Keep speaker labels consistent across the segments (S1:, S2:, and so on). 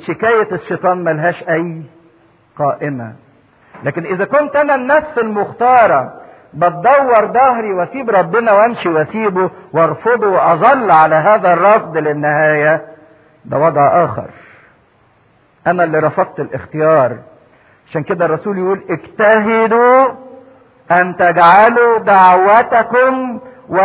S1: شكاية الشيطان ملهاش اي قائمة لكن اذا كنت انا النفس المختارة بتدور ظهري واسيب ربنا وامشي واسيبه وارفضه واظل على هذا الرفض للنهاية ده وضع اخر انا اللي رفضت الاختيار عشان كده الرسول يقول اجتهدوا ان تجعلوا دعوتكم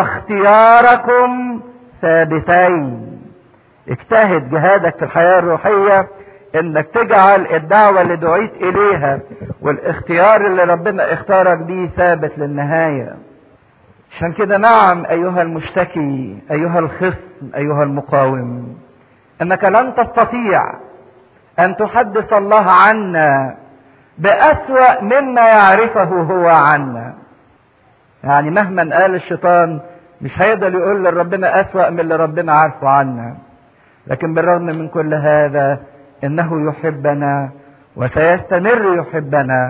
S1: واختياركم ثابتين اجتهد جهادك في الحياة الروحية انك تجعل الدعوة اللي دعيت اليها والاختيار اللي ربنا اختارك بيه ثابت للنهاية عشان كده نعم ايها المشتكي ايها الخصم ايها المقاوم انك لن تستطيع ان تحدث الله عنا باسوا مما يعرفه هو عنا يعني مهما قال الشيطان مش هيقدر يقول لربنا اسوا من اللي ربنا عارفه عنا لكن بالرغم من كل هذا انه يحبنا وسيستمر يحبنا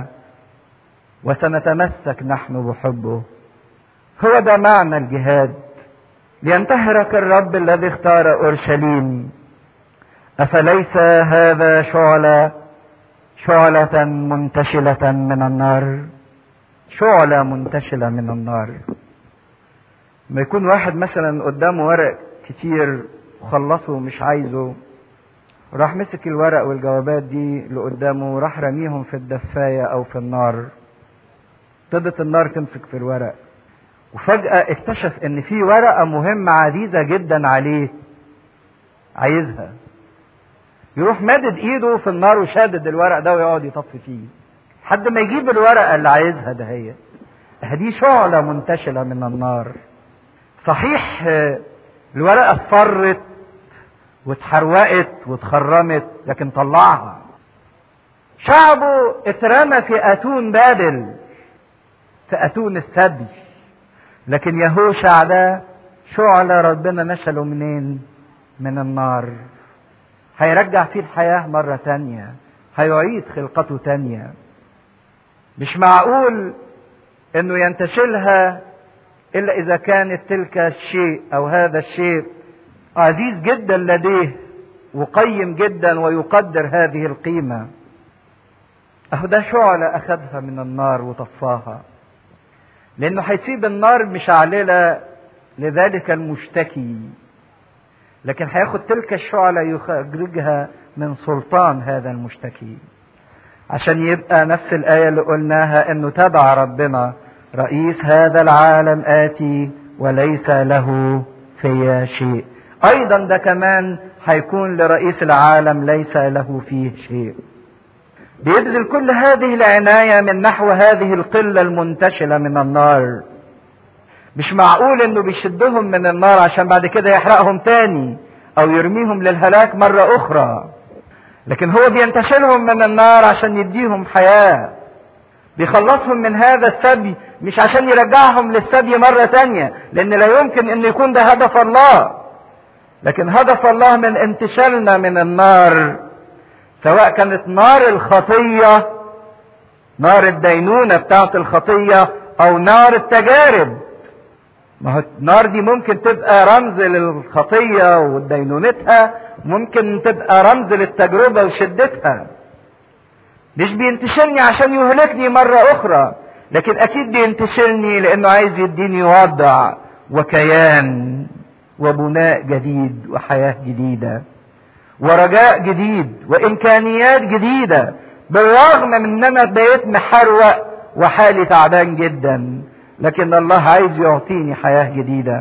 S1: وسنتمسك نحن بحبه هو ده معنى الجهاد لينتهرك الرب الذي اختار اورشليم افليس هذا شعلة شعلة منتشلة من النار شعلة منتشلة من النار ما يكون واحد مثلا قدامه ورق كتير وخلصه ومش عايزه راح مسك الورق والجوابات دي اللي قدامه وراح رميهم في الدفاية او في النار ابتدت النار تمسك في الورق وفجأة اكتشف ان في ورقة مهمة عزيزة جدا عليه عايزها يروح مادد ايده في النار وشادد الورق ده ويقعد يطفي فيه لحد ما يجيب الورقة اللي عايزها ده هي دي شعلة منتشلة من النار صحيح الورقة اصفرت واتحروقت واتخرمت لكن طلعها شعبه اترمى في اتون بابل في اتون السبي لكن يهوشع ده شعلة ربنا نشله منين من النار هيرجع فيه الحياة مرة تانية هيعيد خلقته تانية مش معقول انه ينتشلها الا اذا كانت تلك الشيء او هذا الشيء عزيز جدا لديه وقيم جدا ويقدر هذه القيمة اهو ده شعلة اخذها من النار وطفاها لانه هيسيب النار مشعللة لذلك المشتكي لكن هياخد تلك الشعلة يخرجها من سلطان هذا المشتكي عشان يبقى نفس الآية اللي قلناها انه تبع ربنا رئيس هذا العالم آتي وليس له في شيء ايضا ده كمان هيكون لرئيس العالم ليس له فيه شيء بيبذل كل هذه العناية من نحو هذه القلة المنتشلة من النار مش معقول انه بيشدهم من النار عشان بعد كده يحرقهم تاني او يرميهم للهلاك مرة اخرى لكن هو بينتشلهم من النار عشان يديهم حياة بيخلصهم من هذا السبي مش عشان يرجعهم للسبي مرة تانية لان لا يمكن ان يكون ده هدف الله لكن هدف الله من انتشالنا من النار سواء كانت نار الخطية نار الدينونة بتاعت الخطية او نار التجارب ما هو النار دي ممكن تبقى رمز للخطية ودينونتها ممكن تبقى رمز للتجربة وشدتها مش بينتشلني عشان يهلكني مرة أخرى لكن أكيد بينتشلني لأنه عايز يديني وضع وكيان وبناء جديد وحياة جديدة ورجاء جديد وإمكانيات جديدة بالرغم من أن أنا بقيت محروق وحالي تعبان جدا لكن الله عايز يعطيني حياة جديدة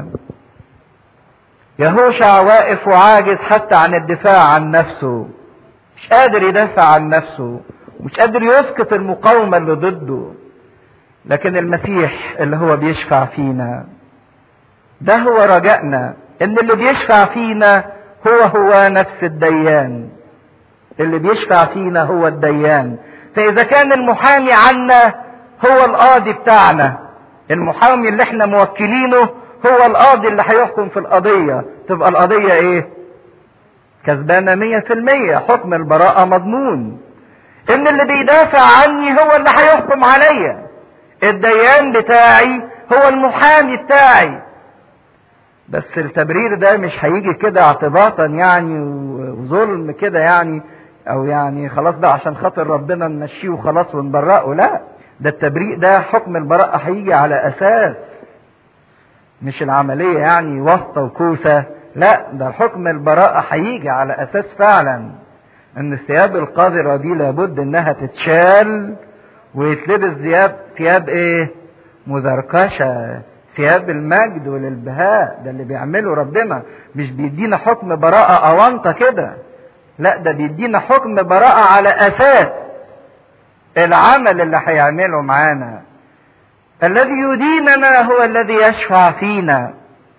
S1: يهوشع واقف وعاجز حتى عن الدفاع عن نفسه مش قادر يدافع عن نفسه مش قادر يسقط المقاومة اللي ضده لكن المسيح اللي هو بيشفع فينا ده هو رجائنا ان اللي بيشفع فينا هو هو نفس الديان اللي بيشفع فينا هو الديان فاذا كان المحامي عنا هو القاضي بتاعنا المحامي اللي احنا موكلينه هو القاضي اللي هيحكم في القضية تبقى القضية ايه كسبانة مية في المية حكم البراءة مضمون ان اللي بيدافع عني هو اللي هيحكم عليا الديان بتاعي هو المحامي بتاعي بس التبرير ده مش هيجي كده اعتباطا يعني وظلم كده يعني او يعني خلاص بقى عشان خاطر ربنا نمشيه وخلاص ونبرئه لا ده التبريء ده حكم البراءة هيجي على اساس مش العملية يعني واسطة وكوسة لا ده الحكم البراءة هيجي على اساس فعلا ان الثياب القذرة دي لابد انها تتشال ويتلبس ثياب ثياب ايه مزركشة ثياب المجد والالبهاء ده اللي بيعمله ربنا مش بيدينا حكم براءة أونطة كده لا ده بيدينا حكم براءة على أساس العمل اللي هيعمله معانا الذي يديننا هو الذي يشفع فينا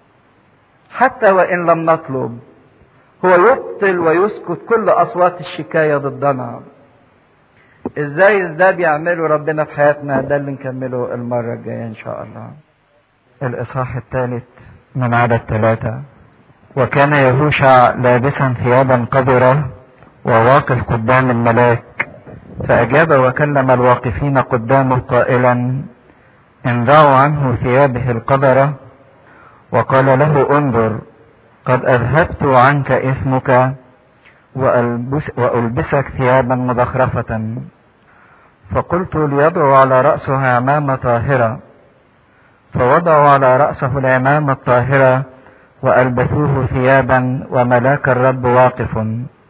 S1: حتى وإن لم نطلب هو يبطل ويسكت كل أصوات الشكاية ضدنا ازاي ده بيعمله ربنا في حياتنا ده اللي نكمله المرة الجاية ان شاء الله
S2: الإصحاح الثالث من عدد ثلاثة وكان يهوشع لابسا ثيابا قذرة وواقف قدام الملاك فأجاب وكلم الواقفين قدامه قائلا انزعوا عنه ثيابه القذرة وقال له انظر قد أذهبت عنك اسمك وألبس وألبسك ثيابا مزخرفة فقلت ليضعوا على رأسه عمامة طاهرة فوضعوا على رأسه العمامة الطاهرة وألبسوه ثيابا وملاك الرب واقف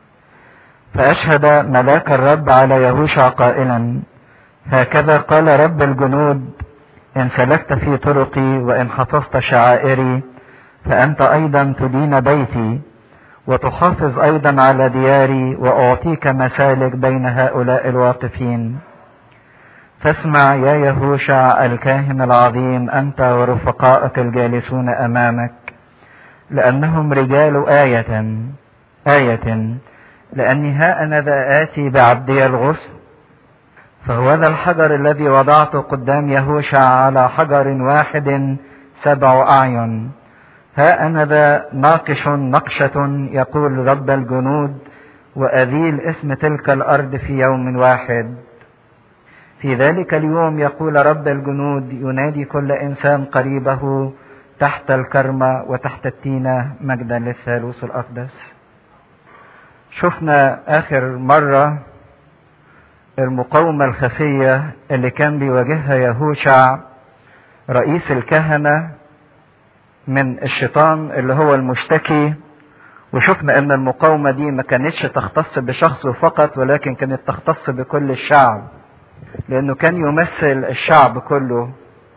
S2: فأشهد ملاك الرب على يهوشع قائلا هكذا قال رب الجنود إن سلكت في طرقي وإن حفظت شعائري فأنت أيضا تدين بيتي وتحافظ أيضا على دياري وأعطيك مسالك بين هؤلاء الواقفين فاسمع يا يهوشع الكاهن العظيم أنت ورفقائك الجالسون أمامك لأنهم رجال آية آية لأني ها أنا ذا آتي بعبدي الغصن فهو ذا الحجر الذي وضعته قدام يهوشع على حجر واحد سبع أعين ها أنا ذا ناقش نقشة يقول رب الجنود وأذيل اسم تلك الأرض في يوم واحد في ذلك اليوم يقول رب الجنود ينادي كل إنسان قريبه تحت الكرمة وتحت التينة مجدا للثالوث الأقدس شفنا آخر مرة المقاومة الخفية اللي كان بيواجهها يهوشع رئيس الكهنة من الشيطان اللي هو المشتكي وشفنا ان المقاومة دي ما كانتش تختص بشخصه فقط ولكن كانت تختص بكل الشعب لانه كان يمثل الشعب كله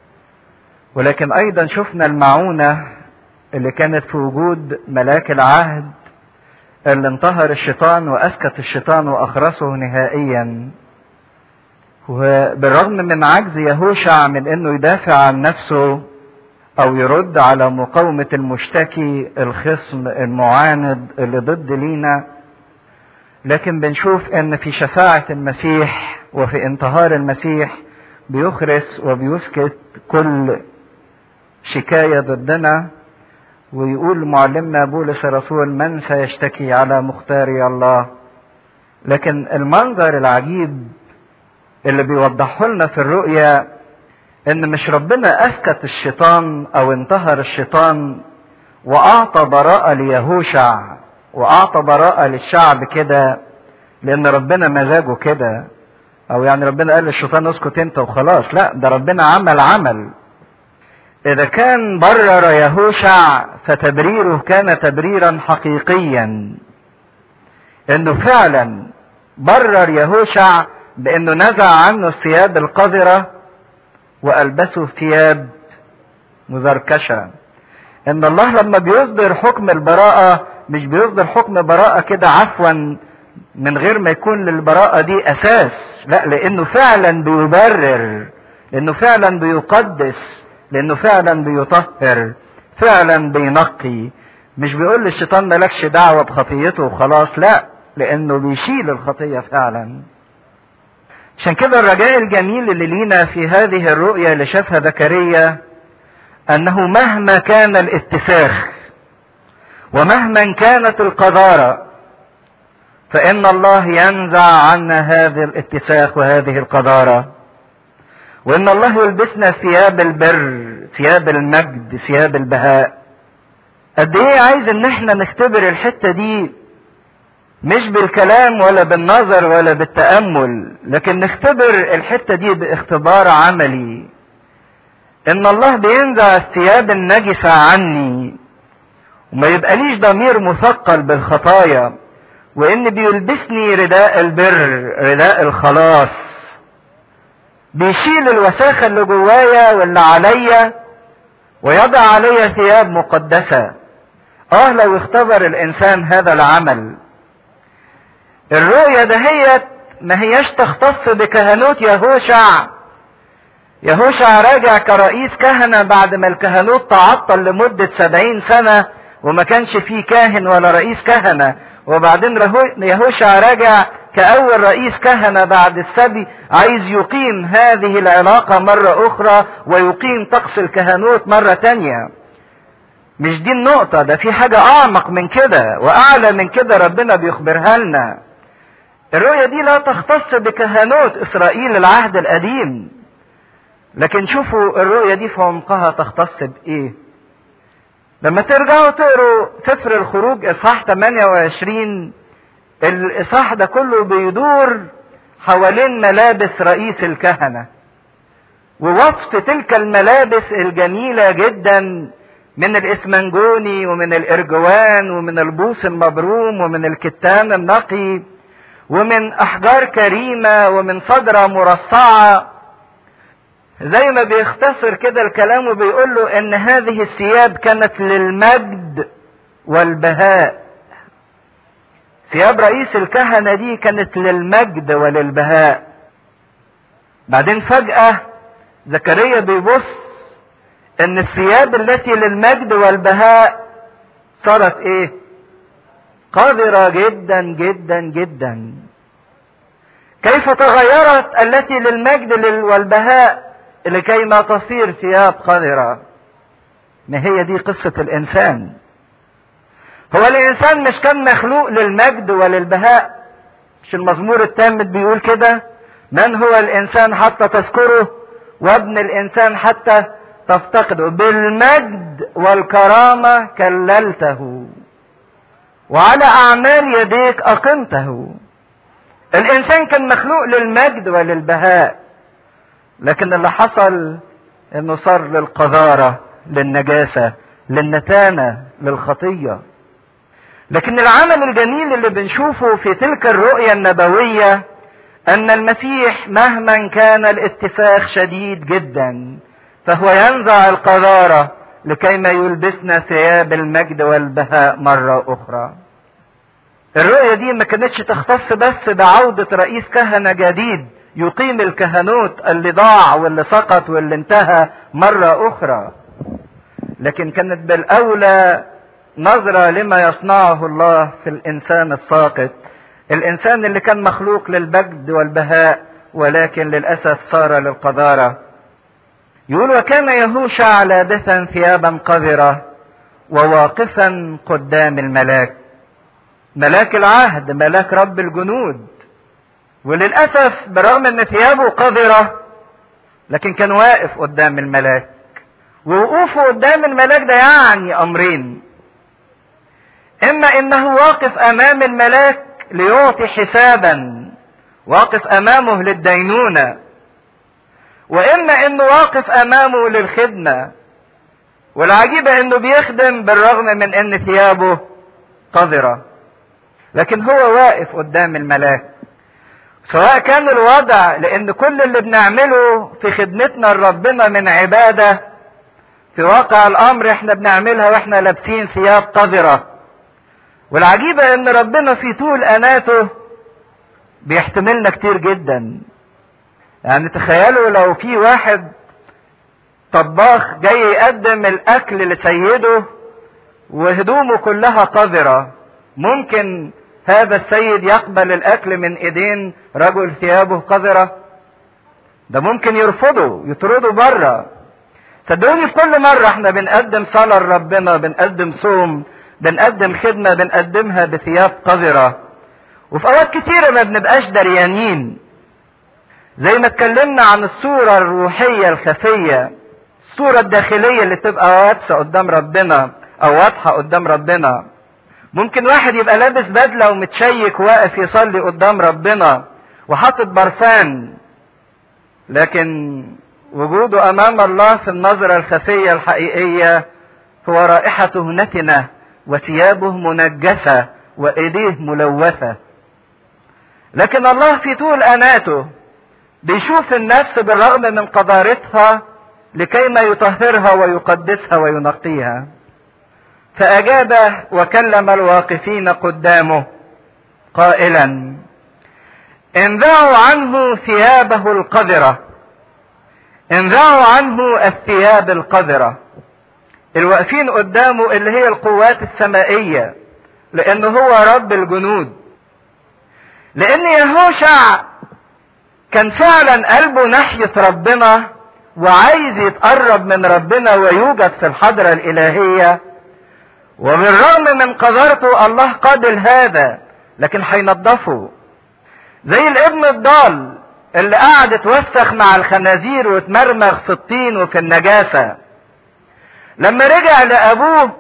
S2: ولكن ايضا شفنا المعونة اللي كانت في وجود ملاك العهد اللي انتهر الشيطان واسكت الشيطان واخرسه نهائيا وبالرغم من عجز يهوشع من انه يدافع عن نفسه او يرد على مقاومة المشتكي الخصم المعاند اللي ضد لينا لكن بنشوف ان في شفاعة المسيح وفي انتهار المسيح بيخرس وبيسكت كل شكاية ضدنا ويقول معلمنا بولس الرسول من سيشتكي على مختاري الله لكن المنظر العجيب اللي بيوضحه لنا في الرؤيا ان مش ربنا اسكت الشيطان او انتهر الشيطان واعطى براءة ليهوشع واعطى براءة للشعب كده لان ربنا مزاجه كده او يعني ربنا قال للشيطان اسكت انت وخلاص لا ده ربنا عمل عمل اذا كان برر يهوشع فتبريره كان تبريرا حقيقيا انه فعلا برر يهوشع بانه نزع عنه الثياب القذره والبسه ثياب مزركشه ان الله لما بيصدر حكم البراءه مش بيصدر حكم براءه كده عفوا من غير ما يكون للبراءه دي اساس لا لانه فعلا بيبرر لانه فعلا بيقدس لانه فعلا بيطهر فعلا بينقي مش بيقول للشيطان مالكش دعوه بخطيته وخلاص لا لانه بيشيل الخطيه فعلا عشان كده الرجاء الجميل اللي لينا في هذه الرؤية اللي شافها زكريا أنه مهما كان الاتساخ ومهما كانت القذارة فإن الله ينزع عنا هذا الاتساخ وهذه القذارة وإن الله يلبسنا ثياب البر ثياب المجد ثياب البهاء قد إيه عايز إن إحنا نختبر الحتة دي مش بالكلام ولا بالنظر ولا بالتأمل لكن نختبر الحتة دي باختبار عملي ان الله بينزع الثياب النجسة عني وما يبقاليش ضمير مثقل بالخطايا وان بيلبسني رداء البر رداء الخلاص بيشيل الوساخة اللي جوايا واللي عليا ويضع عليا ثياب مقدسة اه لو اختبر الانسان هذا العمل الرؤية دهيت ما هياش تختص بكهنوت يهوشع يهوشع راجع كرئيس كهنة بعد ما الكهنوت تعطل لمدة سبعين سنة وما كانش فيه كاهن ولا رئيس كهنة وبعدين يهوشع راجع كأول رئيس كهنة بعد السبي عايز يقيم هذه العلاقة مرة أخرى ويقيم طقس الكهنوت مرة تانية مش دي النقطة ده في حاجة أعمق من كده وأعلى من كده ربنا بيخبرها لنا الرؤية دي لا تختص بكهنوت إسرائيل العهد القديم لكن شوفوا الرؤية دي في عمقها تختص بإيه لما ترجعوا تقروا سفر الخروج إصحاح 28 الإصحاح ده كله بيدور حوالين ملابس رئيس الكهنة ووصف تلك الملابس الجميلة جدا من الإسمنجوني ومن الإرجوان ومن البوس المبروم ومن الكتان النقي ومن أحجار كريمة ومن صدرة مرصعة زي ما بيختصر كده الكلام وبيقول له ان هذه الثياب كانت للمجد والبهاء ثياب رئيس الكهنة دي كانت للمجد وللبهاء بعدين فجأة زكريا بيبص ان الثياب التي للمجد والبهاء صارت ايه قذرة جدا جدا جدا كيف تغيرت التي للمجد والبهاء لكي ما تصير ثياب قذرة ما هي دي قصة الإنسان هو الإنسان مش كان مخلوق للمجد وللبهاء مش المزمور التامت بيقول كده من هو الإنسان حتى تذكره وابن الإنسان حتى تفتقده بالمجد والكرامة كللته وعلى أعمال يديك أقمته الإنسان كان مخلوق للمجد وللبهاء لكن اللي حصل انه صار للقذارة للنجاسة للنتانة للخطية لكن العمل الجميل اللي بنشوفه في تلك الرؤية النبوية ان المسيح مهما كان الاتفاق شديد جدا فهو ينزع القذارة لكي ما يلبسنا ثياب المجد والبهاء مرة اخرى الرؤية دي ما كانتش تختص بس بعودة رئيس كهنة جديد يقيم الكهنوت اللي ضاع واللي سقط واللي انتهى مرة أخرى لكن كانت بالأولى نظرة لما يصنعه الله في الإنسان الساقط الإنسان اللي كان مخلوق للبجد والبهاء ولكن للأسف صار للقذارة يقول وكان يهوشع لابسا ثيابا قذرة وواقفا قدام الملاك ملاك العهد ملاك رب الجنود وللأسف برغم ان ثيابه قذرة لكن كان واقف قدام الملاك ووقوفه قدام الملاك ده يعني امرين اما انه واقف امام الملاك ليعطي حسابا واقف امامه للدينونة واما انه واقف امامه للخدمة والعجيبة انه بيخدم بالرغم من ان ثيابه قذرة لكن هو واقف قدام الملاك سواء كان الوضع لان كل اللي بنعمله في خدمتنا لربنا من عبادة في واقع الامر احنا بنعملها واحنا لابسين ثياب قذرة والعجيبة ان ربنا في طول اناته بيحتملنا كتير جدا يعني تخيلوا لو في واحد طباخ جاي يقدم الاكل لسيده وهدومه كلها قذرة ممكن هذا السيد يقبل الاكل من ايدين رجل ثيابه قذرة ده ممكن يرفضه يطرده بره صدقوني في كل مرة احنا بنقدم صلاة لربنا بنقدم صوم بنقدم خدمة بنقدمها بثياب قذرة وفي اوقات كتيرة ما بنبقاش دريانين زي ما اتكلمنا عن الصورة الروحية الخفية الصورة الداخلية اللي تبقى واضحة قدام ربنا او واضحة قدام ربنا ممكن واحد يبقى لابس بدله ومتشيك واقف يصلي قدام ربنا وحاطط برفان لكن وجوده امام الله في النظره الخفيه الحقيقيه هو رائحته نتنه وثيابه منجسه وايديه ملوثه لكن الله في طول اناته بيشوف النفس بالرغم من قذارتها لكي ما يطهرها ويقدسها وينقيها فأجاب وكلم الواقفين قدامه قائلا انزعوا عنه ثيابه القذرة انزعوا عنه الثياب القذرة الواقفين قدامه اللي هي القوات السمائية لأنه هو رب الجنود لأن يهوشع كان فعلا قلبه ناحية ربنا وعايز يتقرب من ربنا ويوجد في الحضرة الإلهية وبالرغم من قذرته الله قابل هذا لكن هينضفه زي الابن الضال اللي قعد اتوسخ مع الخنازير واتمرمغ في الطين وفي النجاسة لما رجع لأبوه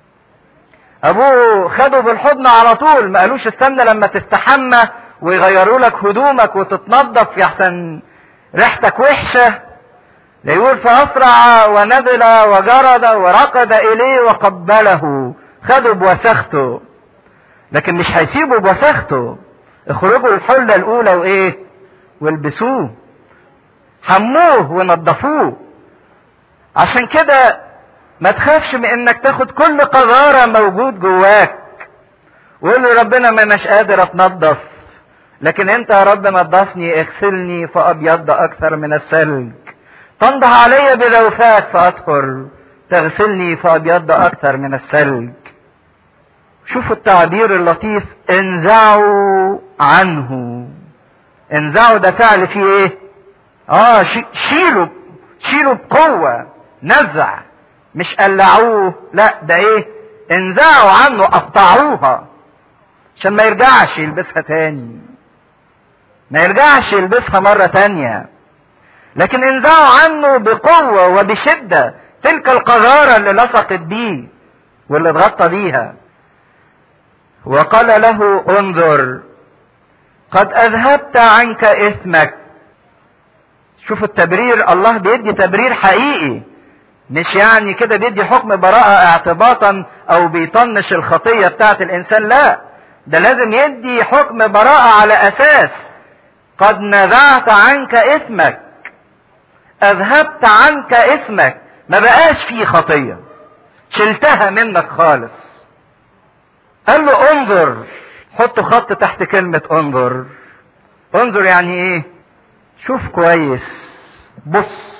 S2: أبوه خده بالحضن على طول ما قالوش استنى لما تستحمى ويغيروا لك هدومك وتتنضف يحسن ريحتك وحشة يقول فأسرع ونزل وجرد وركض إليه وقبله خده بوسخته لكن مش هيسيبه بوسخته اخرجوا الحلة الأولى وإيه والبسوه حموه ونضفوه عشان كده ما تخافش من انك تاخد كل قذارة موجود جواك وقول له ربنا ما مش قادر اتنضف لكن انت يا رب نضفني اغسلني فابيض اكثر من الثلج تنضح علي بلوثات فاطهر تغسلني فابيض اكثر من الثلج شوفوا التعبير اللطيف انزعوا عنه انزعوا ده فعل فيه ايه اه شيلوا شيلوا بقوة نزع مش قلعوه لا ده ايه انزعوا عنه قطعوها عشان ما يرجعش يلبسها تاني ما يرجعش يلبسها مرة تانية لكن انزعوا عنه بقوة وبشدة تلك القذارة اللي لصقت بيه واللي اتغطى بيها وقال له انظر قد اذهبت عنك اسمك شوف التبرير الله بيدي تبرير حقيقي مش يعني كده بيدي حكم براءة اعتباطا او بيطنش الخطية بتاعت الانسان لا ده لازم يدي حكم براءة على اساس قد نزعت عنك اسمك اذهبت عنك اسمك ما بقاش فيه خطية شلتها منك خالص قال له انظر حط خط تحت كلمة انظر انظر يعني ايه شوف كويس بص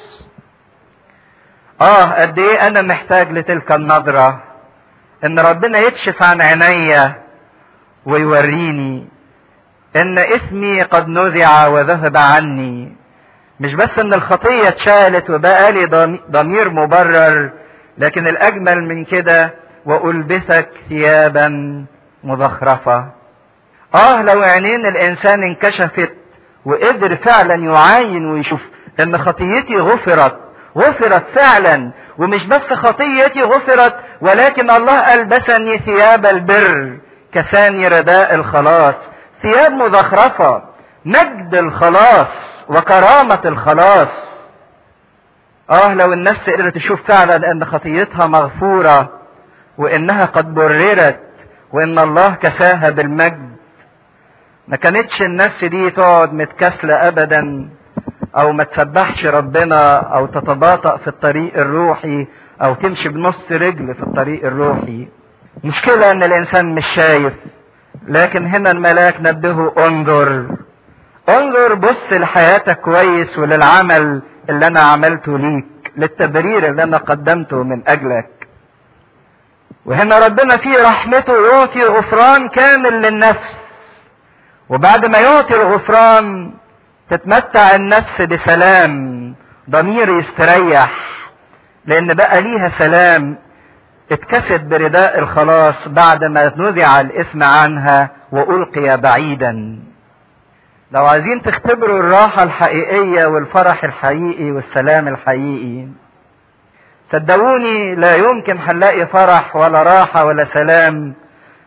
S2: اه قد ايه انا محتاج لتلك النظرة ان ربنا يكشف عن عينيا ويوريني ان اسمي قد نزع وذهب عني مش بس ان الخطية اتشالت وبقى لي ضمير مبرر لكن الاجمل من كده والبسك ثيابا مزخرفة اه لو عينين الانسان انكشفت وقدر فعلا يعاين ويشوف ان خطيتي غفرت غفرت فعلا ومش بس خطيتي غفرت ولكن الله البسني ثياب البر كساني رداء الخلاص ثياب مزخرفة مجد الخلاص وكرامة الخلاص اه لو النفس قدرت تشوف فعلا ان خطيتها مغفورة وانها قد بررت وان الله كساها بالمجد ما كانتش النفس دي تقعد متكاسلة ابدا او ما تسبحش ربنا او تتباطأ في الطريق الروحي او تمشي بنص رجل في الطريق الروحي مشكلة ان الانسان مش شايف لكن هنا الملاك نبهه انظر انظر بص لحياتك كويس وللعمل اللي انا عملته ليك للتبرير اللي انا قدمته من اجلك وهنا ربنا في رحمته يعطي غفران كامل للنفس وبعد ما يعطي الغفران تتمتع النفس بسلام ضمير يستريح لان بقى ليها سلام اتكست برداء الخلاص بعد ما نزع الاسم عنها والقي بعيدا لو عايزين تختبروا الراحة الحقيقية والفرح الحقيقي والسلام الحقيقي صدقوني لا يمكن هنلاقي فرح ولا راحة ولا سلام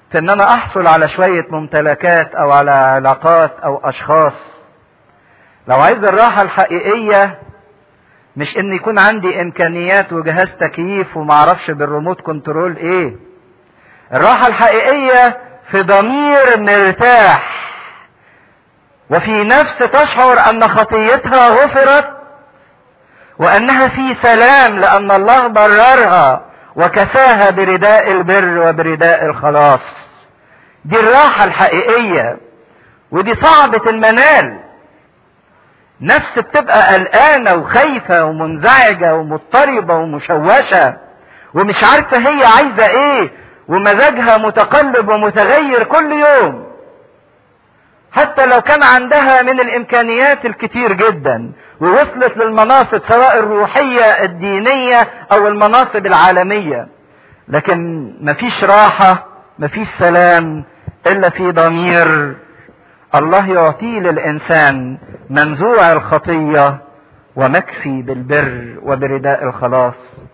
S2: في ان انا احصل على شوية ممتلكات او على علاقات او اشخاص لو عايز الراحة الحقيقية مش ان يكون عندي امكانيات وجهاز تكييف ومعرفش بالريموت كنترول ايه الراحة الحقيقية في ضمير مرتاح وفي نفس تشعر ان خطيتها غفرت وانها في سلام لان الله بررها وكساها برداء البر وبرداء الخلاص دي الراحة الحقيقية ودي صعبة المنال نفس بتبقى قلقانة وخايفة ومنزعجة ومضطربة ومشوشة ومش عارفة هي عايزة ايه ومزاجها متقلب ومتغير كل يوم حتى لو كان عندها من الامكانيات الكتير جدا ووصلت للمناصب سواء الروحية الدينية او المناصب العالمية لكن مفيش راحة مفيش سلام الا في ضمير الله يعطيه للانسان منزوع الخطية ومكفي بالبر وبرداء الخلاص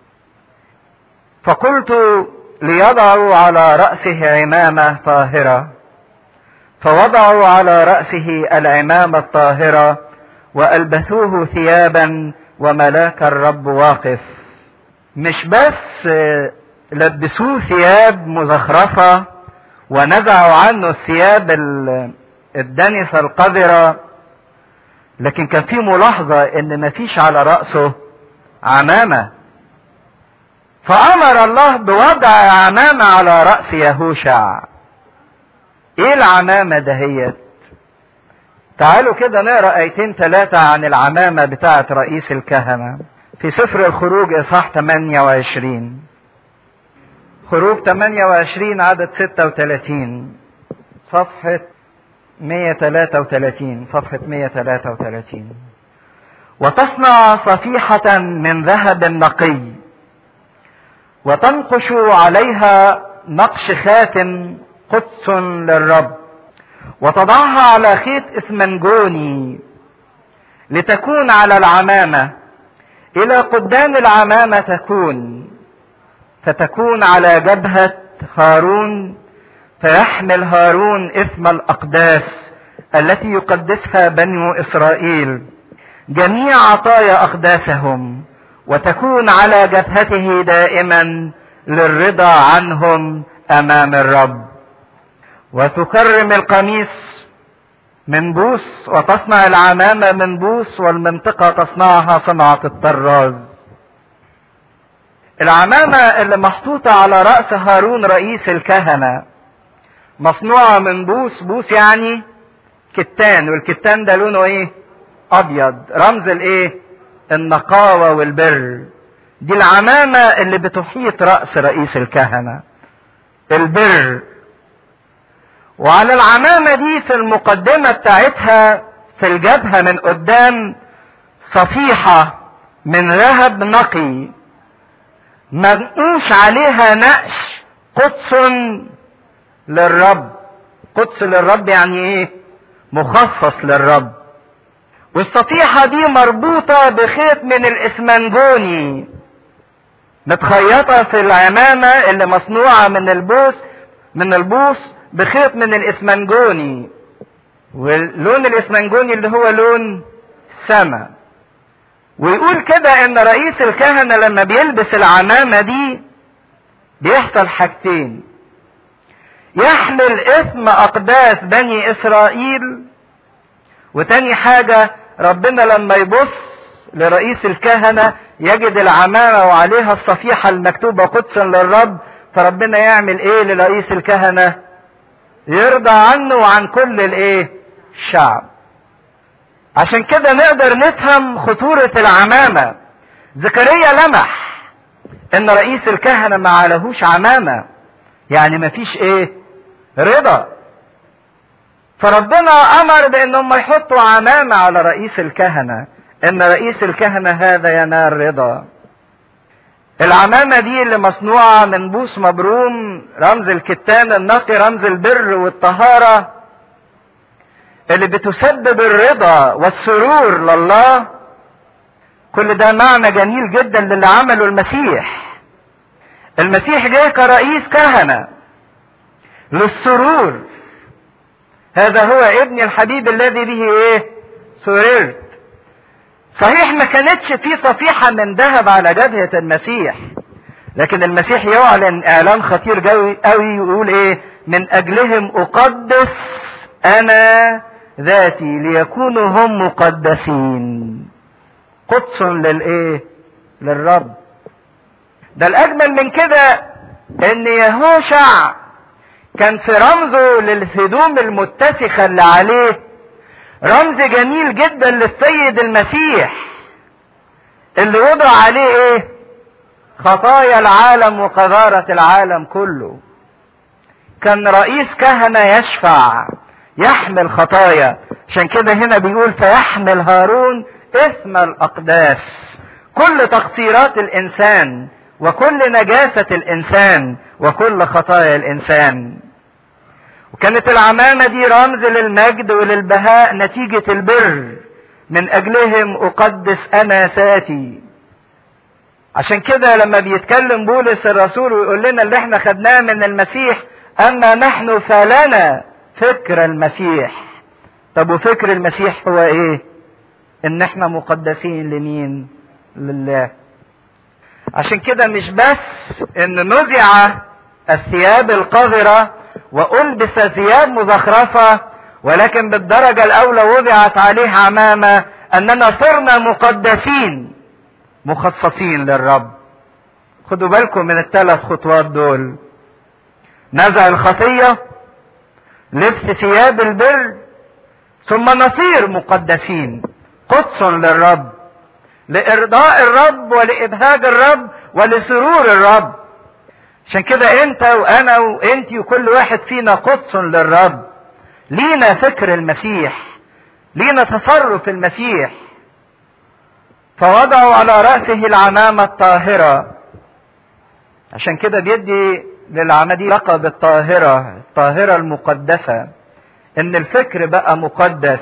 S2: فقلت ليضعوا على رأسه عمامة طاهرة فوضعوا على رأسه العمامة الطاهرة وألبثوه ثيابا وملاك الرب واقف مش بس لبسوه ثياب مزخرفة ونزعوا عنه الثياب الدنسة القذرة لكن كان في ملاحظة ان مفيش على رأسه عمامة فأمر الله بوضع عمامة على رأس يهوشع ايه العمامة دهيت تعالوا كده نقرا ايتين ثلاثة عن العمامة بتاعة رئيس الكهنة في سفر الخروج اصحاح 28 خروج 28 عدد 36 صفحة 133 صفحة 133 وتصنع صفيحة من ذهب نقي وتنقش عليها نقش خاتم قدس للرب وتضعها على خيط اسمنجوني لتكون على العمامة إلى قدام العمامة تكون فتكون على جبهة هارون فيحمل هارون اسم الأقداس التي يقدسها بنو إسرائيل جميع عطايا أقداسهم وتكون على جبهته دائما للرضا عنهم أمام الرب وتكرم القميص من بوس وتصنع العمامة من بوس والمنطقة تصنعها صنعة الطراز العمامة اللي محطوطة على رأس هارون رئيس الكهنة مصنوعة من بوس بوس يعني كتان والكتان ده لونه ايه ابيض رمز الايه النقاوة والبر دي العمامة اللي بتحيط رأس رئيس الكهنة البر وعلى العمامة دي في المقدمة بتاعتها في الجبهة من قدام صفيحة من ذهب نقي منقوش عليها نقش قدس للرب قدس للرب يعني ايه مخصص للرب والصفيحة دي مربوطة بخيط من الاسمنجوني متخيطة في العمامة اللي مصنوعة من البوس من البوس بخيط من الاسمنجوني واللون الاسمنجوني اللي هو لون سما ويقول كده ان رئيس الكهنة لما بيلبس العمامة دي بيحصل حاجتين يحمل اسم اقداس بني اسرائيل وتاني حاجة ربنا لما يبص لرئيس الكهنة يجد العمامة وعليها الصفيحة المكتوبة قدسا للرب فربنا يعمل ايه لرئيس الكهنة يرضى عنه وعن كل الايه الشعب عشان كده نقدر نفهم خطورة العمامة زكريا لمح ان رئيس الكهنة ما عليهوش عمامة يعني ما فيش ايه رضا فربنا امر بان هم يحطوا عمامة على رئيس الكهنة ان رئيس الكهنة هذا ينال رضا العمامة دي اللي مصنوعة من بوس مبروم رمز الكتان النقي رمز البر والطهارة اللي بتسبب الرضا والسرور لله كل ده معنى جميل جدا للي عمله المسيح المسيح جه كرئيس كهنة للسرور هذا هو ابن الحبيب الذي به ايه سررت صحيح ما كانتش في صفيحة من ذهب على جبهة المسيح لكن المسيح يعلن اعلان خطير قوي قوي يقول ايه من اجلهم اقدس انا ذاتي ليكونوا هم مقدسين قدس للايه للرب ده الاجمل من كده ان يهوشع كان في رمزه للهدوم المتسخة اللي عليه رمز جميل جدا للسيد المسيح اللي وضع عليه ايه خطايا العالم وقذارة العالم كله كان رئيس كهنة يشفع يحمل خطايا عشان كده هنا بيقول فيحمل هارون اسم الاقداس كل تقصيرات الانسان وكل نجاسة الانسان وكل خطايا الانسان وكانت العمامة دي رمز للمجد وللبهاء نتيجة البر من اجلهم اقدس انا ذاتي عشان كده لما بيتكلم بولس الرسول ويقول لنا اللي احنا خدناه من المسيح اما نحن فلنا فكر المسيح طب وفكر المسيح هو ايه ان احنا مقدسين لمين لله عشان كده مش بس ان نزع الثياب القذرة والبس ثياب مزخرفة ولكن بالدرجة الاولى وضعت عليه عمامة اننا صرنا مقدسين مخصصين للرب خدوا بالكم من الثلاث خطوات دول نزع الخطية لبس ثياب البر ثم نصير مقدسين قدس للرب لارضاء الرب ولابهاج الرب ولسرور الرب عشان كده انت وانا وانت وكل واحد فينا قدس للرب لينا فكر المسيح لينا تصرف المسيح فوضعوا على رأسه العمامة الطاهرة عشان كده بيدي للعمامة دي لقب الطاهرة الطاهرة المقدسة ان الفكر بقى مقدس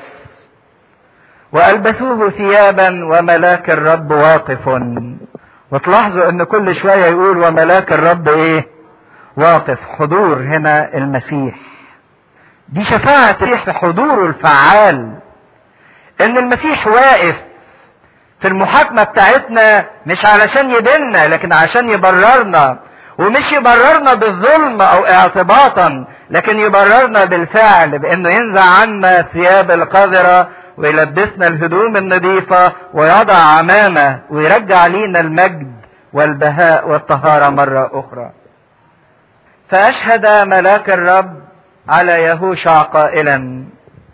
S2: والبسوه ثيابا وملاك الرب واقف وتلاحظوا ان كل شوية يقول وملاك الرب ايه واقف حضور هنا المسيح دي شفاعة المسيح في حضوره الفعال ان المسيح واقف في المحاكمة بتاعتنا مش علشان يدلنا لكن عشان يبررنا ومش يبررنا بالظلم او اعتباطا لكن يبررنا بالفعل بانه ينزع عنا الثياب القذرة ويلبسنا الهدوم النظيفة ويضع عمامة ويرجع لينا المجد والبهاء والطهارة مرة اخرى فاشهد ملاك الرب على يهوشع قائلا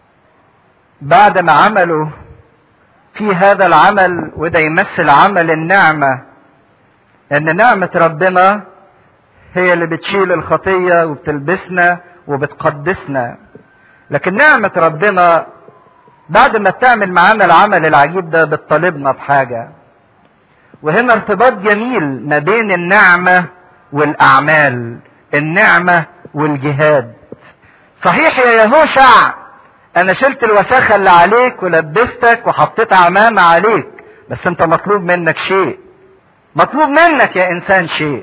S2: بعد ما عملوا في هذا العمل وده يمثل عمل النعمة ان نعمة ربنا هي اللي بتشيل الخطية وبتلبسنا وبتقدسنا لكن نعمة ربنا بعد ما بتعمل معانا العمل العجيب ده بتطالبنا بحاجة وهنا ارتباط جميل ما بين النعمة والأعمال النعمة والجهاد صحيح يا يهوشع انا شلت الوساخة اللي عليك ولبستك وحطيت عمامة عليك بس انت مطلوب منك شيء مطلوب منك يا انسان شيء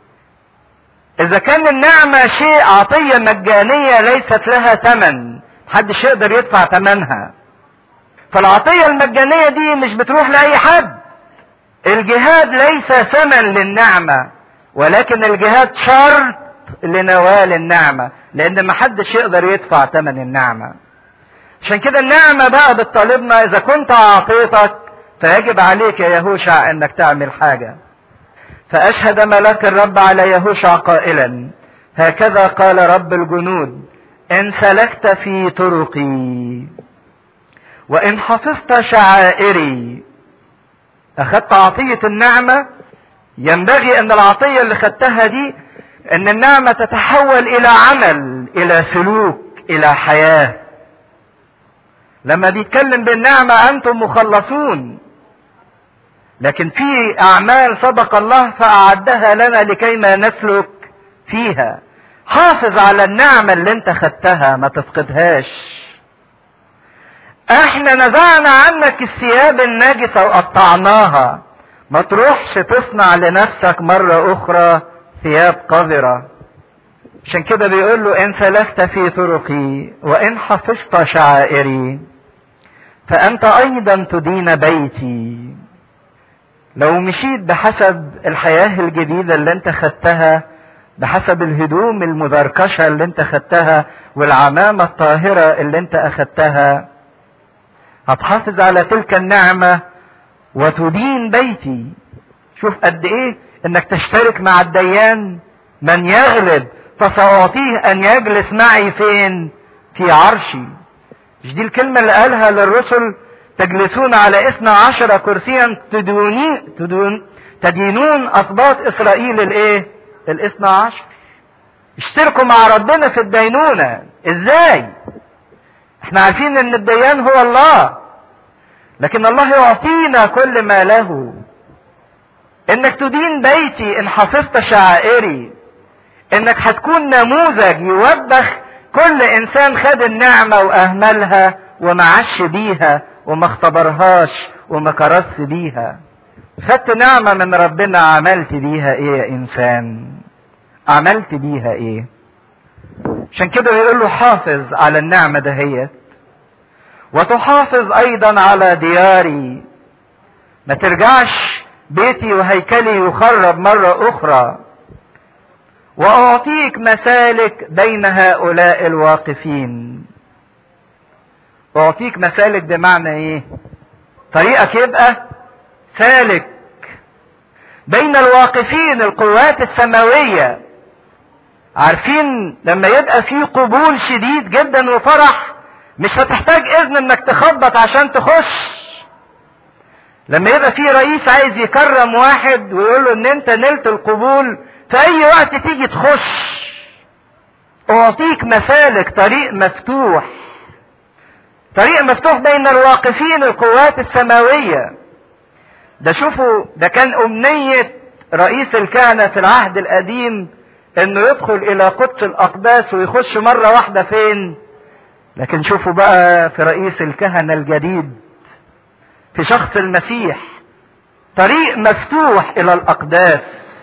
S2: اذا كان النعمة شيء عطية مجانية ليست لها ثمن محدش يقدر يدفع ثمنها فالعطية المجانية دي مش بتروح لأي حد الجهاد ليس ثمن للنعمة ولكن الجهاد شرط لنوال النعمة لأن محدش يقدر يدفع ثمن النعمة عشان كده النعمة بقى بتطالبنا إذا كنت أعطيتك فيجب عليك يا يهوشع إنك تعمل حاجة فأشهد ملاك الرب على يهوشع قائلا هكذا قال رب الجنود إن سلكت في طرقي وإن حفظت شعائري أخذت عطية النعمة ينبغي أن العطية اللي خدتها دي أن النعمة تتحول إلى عمل إلى سلوك إلى حياة لما بيتكلم بالنعمة أنتم مخلصون لكن في أعمال سبق الله فأعدها لنا لكي ما نسلك فيها حافظ على النعمة اللي انت خدتها ما تفقدهاش احنا نزعنا عنك الثياب النجسة وقطعناها ما تروحش تصنع لنفسك مرة اخرى ثياب قذرة عشان كده بيقول له ان سلكت في طرقي وان حفظت شعائري فانت ايضا تدين بيتي لو مشيت بحسب الحياة الجديدة اللي انت خدتها بحسب الهدوم المذركشة اللي انت خدتها والعمامة الطاهرة اللي انت اخدتها هتحافظ على تلك النعمة وتدين بيتي شوف قد ايه انك تشترك مع الديان من يغلب فسأعطيه ان يجلس معي فين في عرشي مش دي الكلمة اللي قالها للرسل تجلسون على اثنى عشر كرسيا تدوني تدون تدينون اسباط اسرائيل الايه الاثنى عشر اشتركوا مع ربنا في الدينونة ازاي احنا عارفين ان الديان هو الله لكن الله يعطينا كل ما له انك تدين بيتي ان حفظت شعائري انك هتكون نموذج يوبخ كل انسان خد النعمة واهملها وما عاش بيها وما اختبرهاش وما كرس بيها خدت نعمة من ربنا عملت بيها ايه يا انسان عملت بيها ايه عشان كده بيقول له حافظ على النعمة دهيت وتحافظ ايضا على دياري ما ترجعش بيتي وهيكلي يخرب مرة اخرى واعطيك مسالك بين هؤلاء الواقفين اعطيك مسالك بمعنى ايه طريقك يبقى سالك بين الواقفين القوات السماوية عارفين لما يبقى في قبول شديد جدا وفرح مش هتحتاج اذن انك تخبط عشان تخش لما يبقى في رئيس عايز يكرم واحد ويقول له ان انت نلت القبول في اي وقت تيجي تخش اعطيك مسالك طريق مفتوح طريق مفتوح بين الواقفين القوات السماوية ده شوفوا ده كان امنية رئيس الكهنة في العهد القديم انه يدخل الى قدس الاقداس ويخش مرة واحدة فين لكن شوفوا بقى في رئيس الكهنة الجديد في شخص المسيح طريق مفتوح الى الاقداس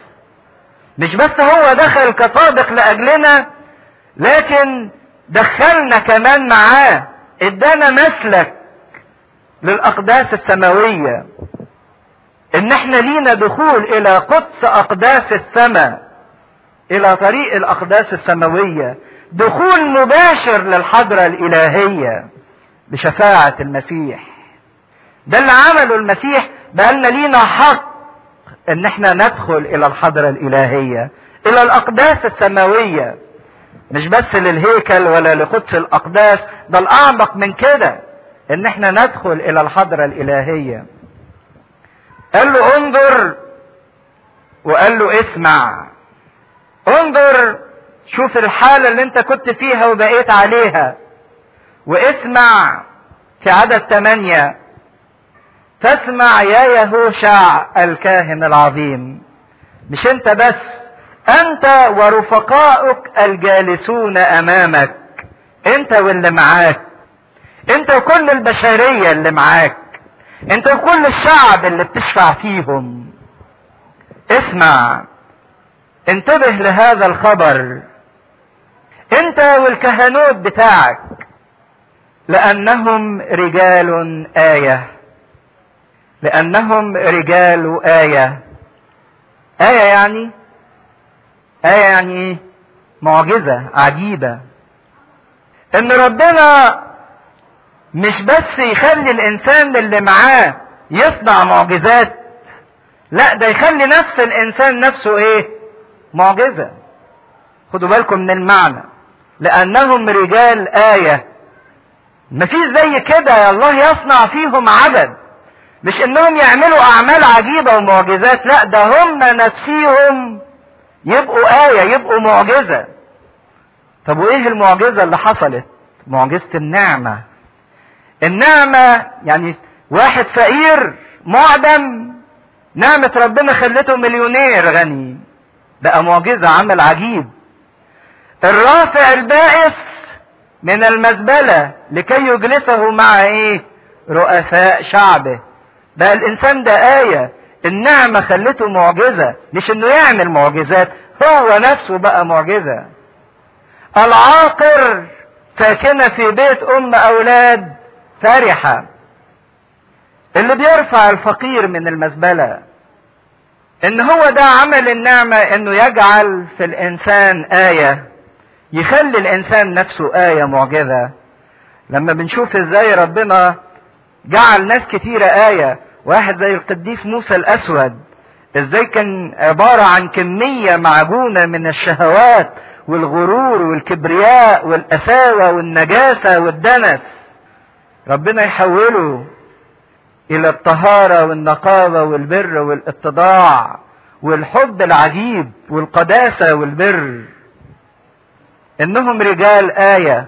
S2: مش بس هو دخل كطابق لاجلنا لكن دخلنا كمان معاه ادانا مسلك للاقداس السماوية ان احنا لينا دخول الى قدس اقداس السماء الى طريق الاقداس السماوية دخول مباشر للحضرة الالهية بشفاعة المسيح ده اللي عمله المسيح بقالنا لينا حق ان احنا ندخل الى الحضرة الالهية الى الاقداس السماوية مش بس للهيكل ولا لقدس الاقداس ده الاعمق من كده ان احنا ندخل الى الحضرة الالهية قال له انظر وقال له اسمع انظر شوف الحالة اللي انت كنت فيها وبقيت عليها واسمع في عدد ثمانية فاسمع يا يهوشع الكاهن العظيم مش انت بس انت ورفقائك الجالسون امامك انت واللي معاك انت وكل البشرية اللي معاك انت وكل الشعب اللي بتشفع فيهم اسمع انتبه لهذا الخبر انت والكهنوت بتاعك لانهم رجال ايه لانهم رجال ايه ايه يعني ايه يعني ايه معجزه عجيبه ان ربنا مش بس يخلي الانسان اللي معاه يصنع معجزات لا ده يخلي نفس الانسان نفسه ايه معجزة خدوا بالكم من المعنى لانهم رجال آية مفيش زي كده يا الله يصنع فيهم عدد مش انهم يعملوا اعمال عجيبة ومعجزات لا ده هم نفسيهم يبقوا آية يبقوا معجزة طب وايه المعجزة اللي حصلت معجزة النعمة النعمة يعني واحد فقير معدم نعمة ربنا خلته مليونير غني بقى معجزة عمل عجيب الرافع البائس من المزبلة لكي يجلسه مع ايه رؤساء شعبه بقى الانسان ده آية النعمة خلته معجزة مش انه يعمل معجزات هو نفسه بقى معجزة العاقر ساكنة في بيت ام اولاد فرحة اللي بيرفع الفقير من المزبلة ان هو ده عمل النعمة انه يجعل في الانسان آية يخلي الانسان نفسه آية معجزة لما بنشوف ازاي ربنا جعل ناس كتيرة آية واحد زي القديس موسى الاسود ازاي كان عبارة عن كمية معجونة من الشهوات والغرور والكبرياء والقساوة والنجاسة والدنس ربنا يحوله الى الطهارة والنقاوة والبر والاتضاع والحب العجيب والقداسة والبر انهم رجال آية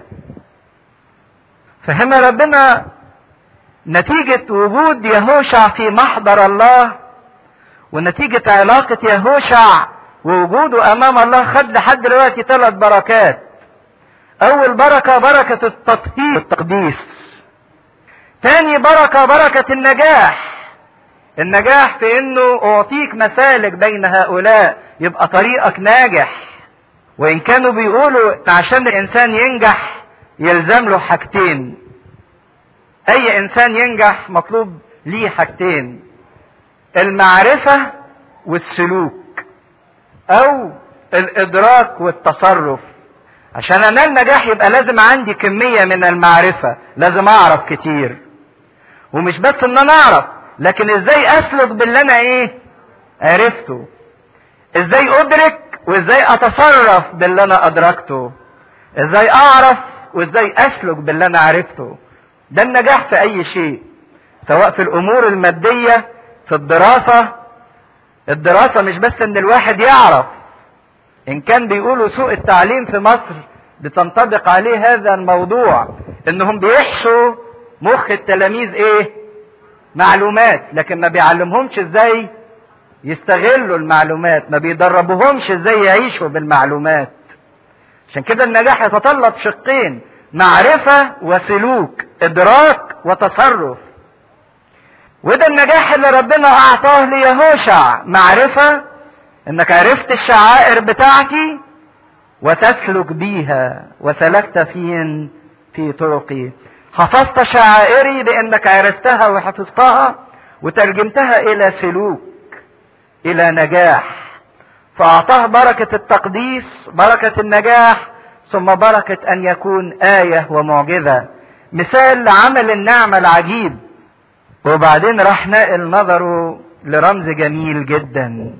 S2: فهنا ربنا نتيجة وجود يهوشع في محضر الله ونتيجة علاقة يهوشع ووجوده امام الله خد لحد دلوقتي ثلاث بركات اول بركة بركة التطهير التقديس تاني بركة بركة النجاح النجاح في انه اعطيك مسالك بين هؤلاء يبقى طريقك ناجح وان كانوا بيقولوا عشان الانسان ينجح يلزم له حاجتين اي انسان ينجح مطلوب ليه حاجتين المعرفة والسلوك او الادراك والتصرف عشان انال نجاح يبقى لازم عندي كمية من المعرفة لازم اعرف كتير ومش بس ان انا اعرف لكن ازاي اسلك باللي انا ايه عرفته ازاي ادرك وازاي اتصرف باللي انا ادركته ازاي اعرف وازاي اسلك باللي انا عرفته ده النجاح في اي شيء سواء في الامور المادية في الدراسة الدراسة مش بس ان الواحد يعرف ان كان بيقولوا سوء التعليم في مصر بتنطبق عليه هذا الموضوع انهم بيحشوا مخ التلاميذ ايه معلومات لكن ما بيعلمهمش ازاي يستغلوا المعلومات ما بيدربوهمش ازاي يعيشوا بالمعلومات عشان كده النجاح يتطلب شقين معرفة وسلوك ادراك وتصرف وده النجاح اللي ربنا اعطاه ليهوشع معرفة انك عرفت الشعائر بتاعتي وتسلك بيها وسلكت فين في طرقي حفظت شعائري بانك عرفتها وحفظتها وترجمتها الى سلوك الى نجاح فاعطاه بركة التقديس بركة النجاح ثم بركة ان يكون آية ومعجزة مثال لعمل النعمة العجيب وبعدين راح ناقل نظره لرمز جميل جدا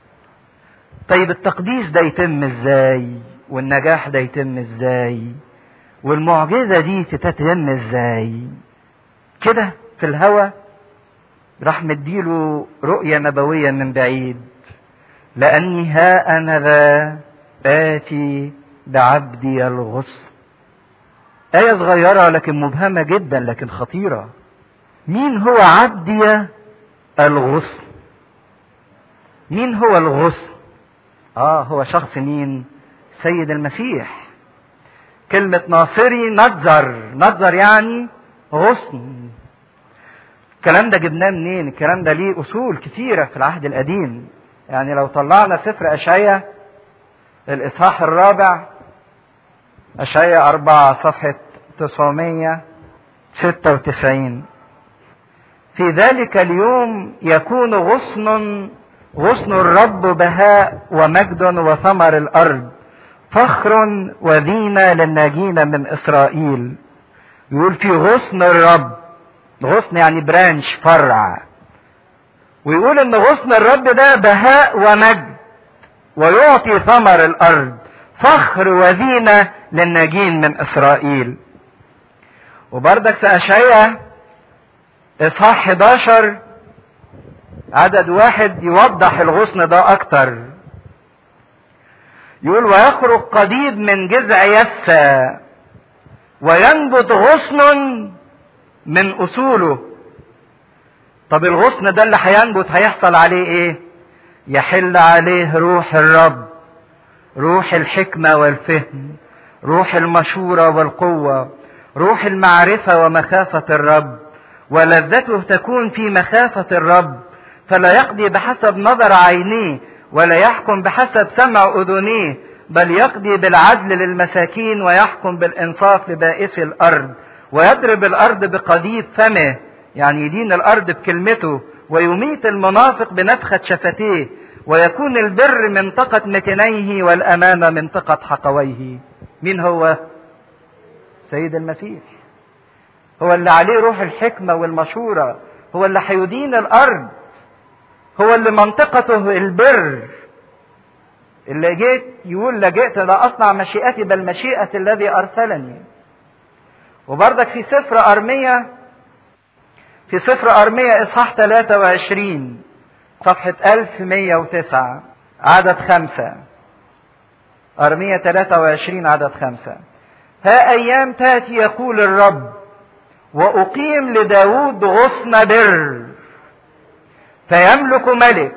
S2: طيب التقديس ده يتم ازاي والنجاح ده يتم ازاي والمعجزة دي تتم ازاي كده في الهوى راح مديله رؤية نبوية من بعيد لأني ها أنا ذا آتي بعبدي الغصن آية صغيرة لكن مبهمة جدا لكن خطيرة مين هو عبدي الغصن مين هو الغصن اه هو شخص مين سيد المسيح كلمة ناصري نظر نظر يعني غصن الكلام ده جبناه منين الكلام ده ليه اصول كتيرة في العهد القديم يعني لو طلعنا سفر اشعيا الاصحاح الرابع اشعيا اربعة صفحة 996 في ذلك اليوم يكون غصن غصن الرب بهاء ومجد وثمر الارض فخر وزينة للناجين من اسرائيل يقول في غصن الرب غصن يعني برانش فرع ويقول ان غصن الرب ده بهاء ومجد ويعطي ثمر الارض فخر وزينة للناجين من اسرائيل وبردك في اشعياء اصحاح 11 عدد واحد يوضح الغصن ده اكتر يقول ويخرج قضيب من جذع يسى وينبت غصن من اصوله طب الغصن ده اللي هينبت هيحصل عليه ايه يحل عليه روح الرب روح الحكمه والفهم روح المشوره والقوه روح المعرفه ومخافه الرب ولذته تكون في مخافه الرب فلا يقضي بحسب نظر عينيه ولا يحكم بحسب سمع اذنيه بل يقضي بالعدل للمساكين ويحكم بالإنصاف لبائس الأرض ويضرب الأرض بقضيب فمه يعني يدين الأرض بكلمته ويميت المنافق بنفخة شفتيه ويكون البر منطقة متنيه والأمانة منطقة حقويه مين هو سيد المسيح هو اللي عليه روح الحكمة والمشورة هو اللي هيدين الأرض هو اللي منطقته البر اللي جيت يقول لجئت لا أصنع مشيئتي بل مشيئة الذي أرسلني وبرضك في سفر أرمية في سفر أرمية إصحاح 23 صفحة 1109 عدد خمسة أرمية 23 عدد خمسة ها أيام تأتي يقول الرب وأقيم لداود غصن بر فيملك ملك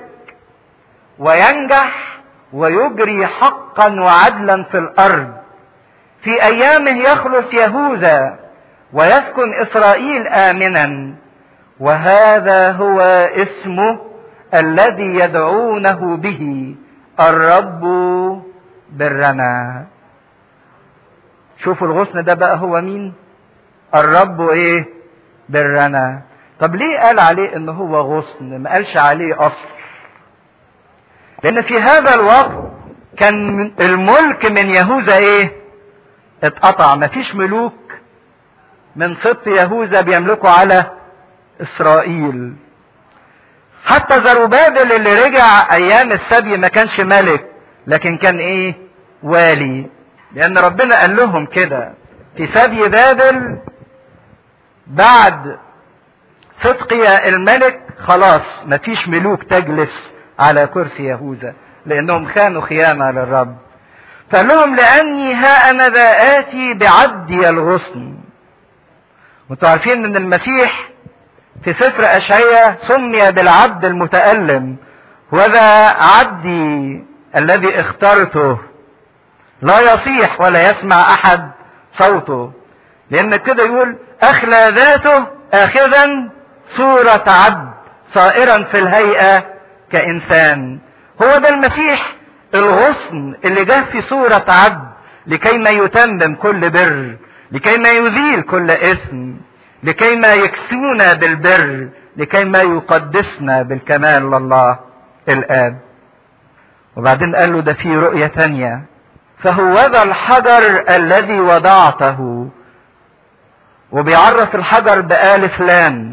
S2: وينجح ويجري حقا وعدلا في الأرض في أيامه يخلص يهوذا ويسكن إسرائيل آمنا وهذا هو اسمه الذي يدعونه به الرب برنا شوفوا الغصن ده بقى هو مين الرب ايه برنا طب ليه قال عليه ان هو غصن ما قالش عليه اصل لان في هذا الوقت كان الملك من يهوذا ايه اتقطع مفيش ملوك من سبط يهوذا بيملكوا على اسرائيل حتى زروبابل اللي رجع ايام السبي ما كانش ملك لكن كان ايه والي لان ربنا قال لهم كده في سبي بابل بعد صدقيا الملك خلاص مفيش ملوك تجلس على كرسي يهوذا لانهم خانوا خيانه للرب فقال لهم لاني ها انا ذا اتي بعدي الغصن وانتوا عارفين ان المسيح في سفر اشعياء سمي بالعبد المتالم وذا عبدي الذي اخترته لا يصيح ولا يسمع احد صوته لان كده يقول اخلى ذاته اخذا صورة عبد صائرا في الهيئة كانسان هو ده المسيح الغصن اللي جه في صورة عبد لكي ما يتمم كل بر لكي ما يزيل كل اسم لكي ما يكسونا بالبر لكي ما يقدسنا بالكمال لله الآب وبعدين قال له ده في رؤية تانية فهو ذا الحجر الذي وضعته وبيعرف الحجر بآلف لام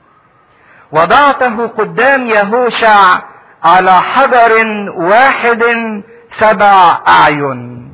S2: وضعته قدام يهوشع على حجر واحد سبع أعين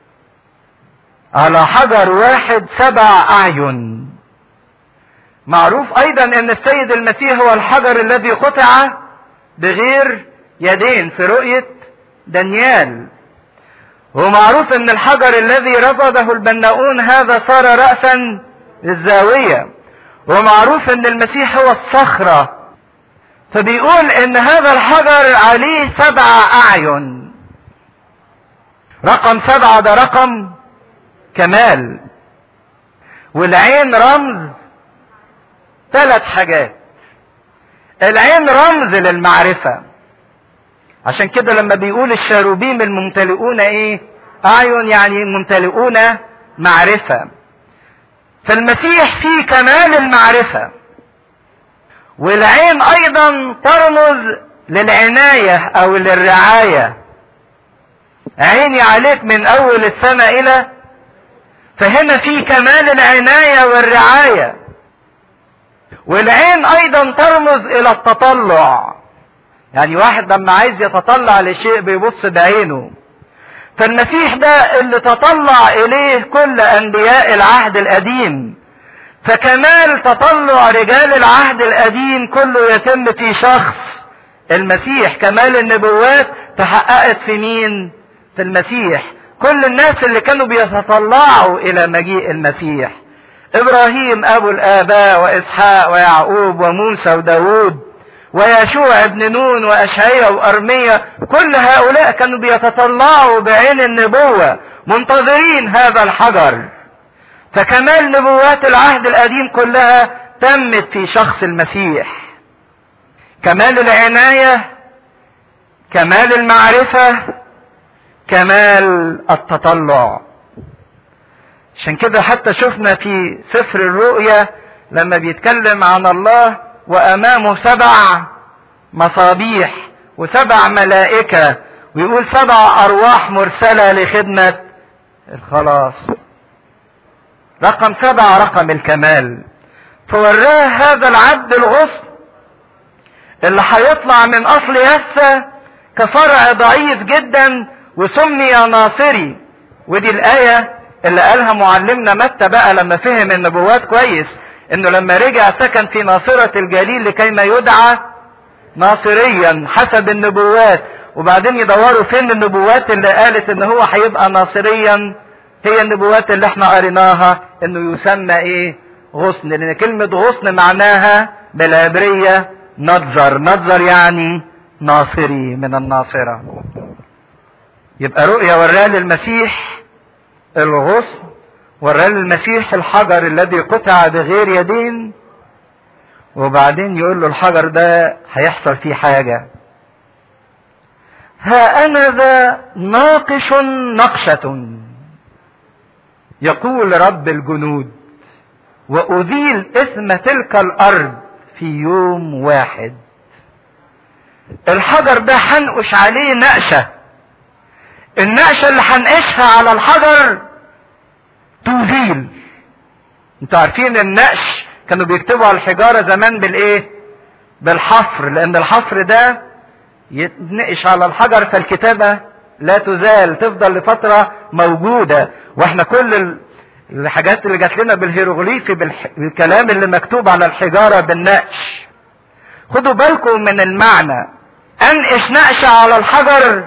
S2: على حجر واحد سبع أعين معروف أيضا أن السيد المسيح هو الحجر الذي قطع بغير يدين في رؤية دانيال ومعروف أن الحجر الذي رفضه البناؤون هذا صار رأسا للزاوية ومعروف أن المسيح هو الصخرة فبيقول ان هذا الحجر عليه سبع اعين رقم سبعة ده رقم كمال والعين رمز ثلاث حاجات العين رمز للمعرفة عشان كده لما بيقول الشاروبيم الممتلئون ايه اعين يعني ممتلئون معرفة فالمسيح فيه كمال المعرفة والعين ايضا ترمز للعناية او للرعاية عيني عليك من اول السنة الى فهنا في كمال العناية والرعاية والعين ايضا ترمز الى التطلع يعني واحد لما عايز يتطلع لشيء بيبص بعينه فالمسيح ده اللي تطلع اليه كل انبياء العهد القديم فكمال تطلع رجال العهد القديم كله يتم في شخص المسيح كمال النبوات تحققت في مين في المسيح كل الناس اللي كانوا بيتطلعوا الى مجيء المسيح ابراهيم ابو الاباء واسحاق ويعقوب وموسى وداود ويشوع ابن نون واشعياء وارميا كل هؤلاء كانوا بيتطلعوا بعين النبوة منتظرين هذا الحجر فكمال نبوات العهد القديم كلها تمت في شخص المسيح كمال العناية كمال المعرفة كمال التطلع عشان كده حتى شفنا في سفر الرؤيا لما بيتكلم عن الله وامامه سبع مصابيح وسبع ملائكه ويقول سبع ارواح مرسله لخدمه الخلاص رقم سبعه رقم الكمال فوراه هذا العبد الغصن اللي هيطلع من اصل يسة كفرع ضعيف جدا وسمي ناصري ودي الآية اللي قالها معلمنا متى بقى لما فهم النبوات كويس انه لما رجع سكن في ناصرة الجليل لكي ما يدعى ناصريا حسب النبوات وبعدين يدوروا فين النبوات اللي قالت ان هو هيبقى ناصريا هي النبوات اللي احنا قريناها انه يسمى ايه غصن لان كلمة غصن معناها بالعبرية نظر نظر يعني ناصري من الناصرة يبقى رؤيا وراه للمسيح الغصن وراه للمسيح الحجر الذي قطع بغير يدين وبعدين يقول له الحجر ده هيحصل فيه حاجة ها أنا ذا ناقش نقشة يقول رب الجنود وأذيل إثم تلك الأرض في يوم واحد الحجر ده هنقش عليه نقشة النقشة اللي هنقشها على الحجر تزيل انتوا عارفين النقش كانوا بيكتبوا على الحجارة زمان بالايه بالحفر لان الحفر ده يتنقش على الحجر فالكتابة لا تزال تفضل لفترة موجودة واحنا كل الحاجات اللي جات لنا بالهيروغليفي بالكلام اللي مكتوب على الحجارة بالنقش خدوا بالكم من المعنى انقش نقش على الحجر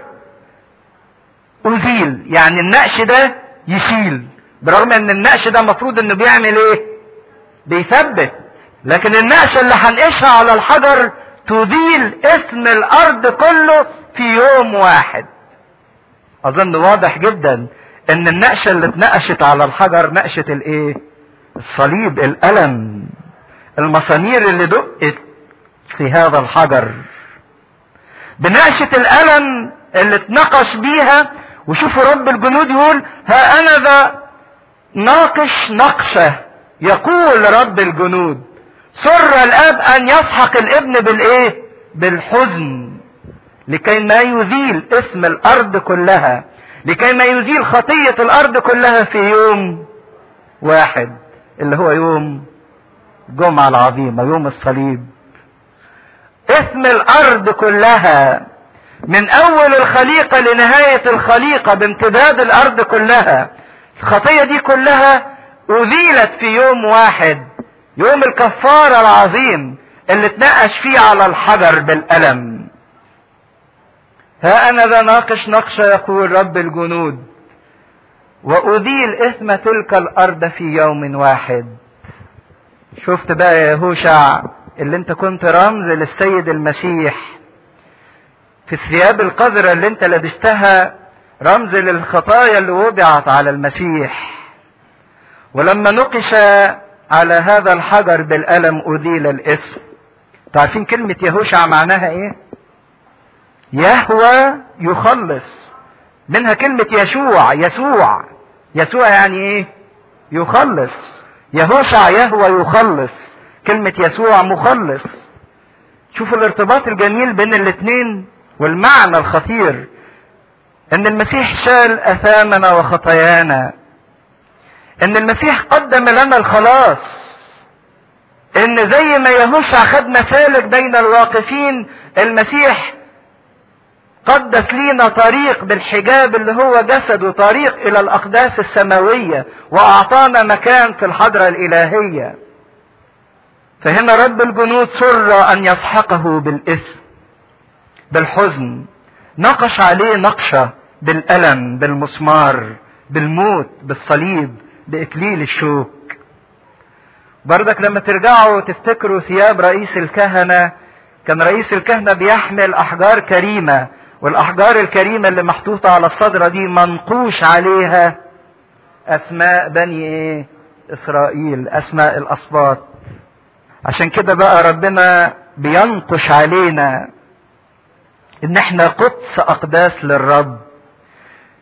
S2: ازيل يعني النقش ده يشيل برغم ان النقش ده المفروض انه بيعمل ايه بيثبت لكن النقش اللي هنقشها على الحجر تزيل اسم الارض كله في يوم واحد اظن واضح جدا ان النقشة اللي اتنقشت على الحجر نقشة الايه الصليب الالم المسامير اللي دقت في هذا الحجر بنقشة الالم اللي اتنقش بيها وشوفوا رب الجنود يقول ها انا ذا ناقش نقشة يقول رب الجنود سر الاب ان يسحق الابن بالايه بالحزن لكي ما يزيل اسم الارض كلها لكي ما يزيل خطية الارض كلها في يوم واحد اللي هو يوم الجمعة العظيمة يوم الصليب اسم الارض كلها من اول الخليقة لنهاية الخليقة بامتداد الارض كلها الخطية دي كلها اذيلت في يوم واحد يوم الكفارة العظيم اللي اتنقش فيه على الحجر بالألم ها أنا ذا ناقش نقشة يقول رب الجنود وأذيل إثم تلك الأرض في يوم واحد شفت بقى يا يهوشع اللي انت كنت رمز للسيد المسيح في الثياب القذرة اللي انت لبستها رمز للخطايا اللي وضعت على المسيح ولما نقش على هذا الحجر بالألم أذيل الاسم تعرفين كلمة يهوشع معناها ايه يهوى يخلص منها كلمة يشوع يسوع يسوع يعني ايه يخلص يهوشع يهوى يخلص كلمة يسوع مخلص شوفوا الارتباط الجميل بين الاتنين والمعنى الخطير ان المسيح شال اثامنا وخطايانا ان المسيح قدم لنا الخلاص ان زي ما يهوشع خد مسالك بين الواقفين المسيح قدس لينا طريق بالحجاب اللي هو جسد وطريق الى الاقداس السماوية واعطانا مكان في الحضرة الالهية فهنا رب الجنود سر ان يسحقه بالاسم بالحزن نقش عليه نقشة بالألم بالمسمار بالموت بالصليب بإكليل الشوك بردك لما ترجعوا تفتكروا ثياب رئيس الكهنة كان رئيس الكهنة بيحمل أحجار كريمة والأحجار الكريمة اللي محطوطة على الصدرة دي منقوش عليها أسماء بني إيه؟ إسرائيل أسماء الأسباط عشان كده بقى ربنا بينقش علينا ان احنا قدس اقداس للرب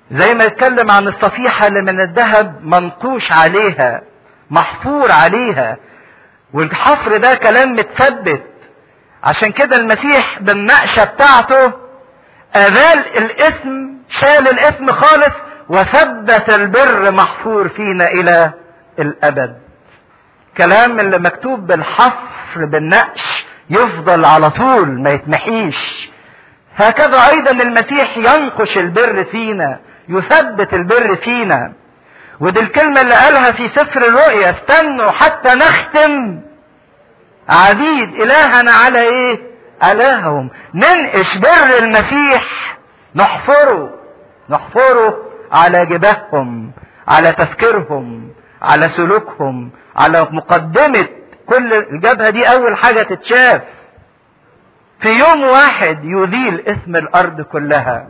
S2: زي ما يتكلم عن الصفيحة اللي من الذهب منقوش عليها محفور عليها والحفر ده كلام متثبت عشان كده المسيح بالنقشة بتاعته أزال الاسم شال الاسم خالص وثبت البر محفور فينا إلى الأبد كلام اللي مكتوب بالحفر بالنقش يفضل على طول ما يتمحيش هكذا أيضا المسيح ينقش البر فينا يثبت البر فينا ودي الكلمة اللي قالها في سفر الرؤيا استنوا حتى نختم عبيد إلهنا على إيه؟ إلههم ننقش بر المسيح نحفره نحفره على جباههم على تفكيرهم على سلوكهم على مقدمة كل الجبهة دي أول حاجة تتشاف في يوم واحد يذيل اسم الأرض كلها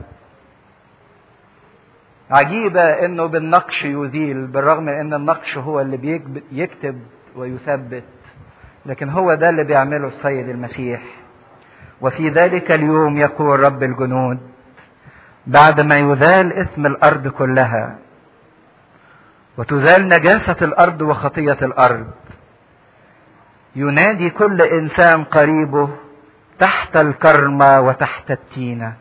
S2: عجيبة انه بالنقش يذيل بالرغم من ان النقش هو اللي بيكتب ويثبت لكن هو ده اللي بيعمله السيد المسيح وفي ذلك اليوم يقول رب الجنود بعد ما يذال اسم الارض كلها وتزال نجاسة الارض وخطية الارض ينادي كل انسان قريبه تحت الكرمة وتحت التينة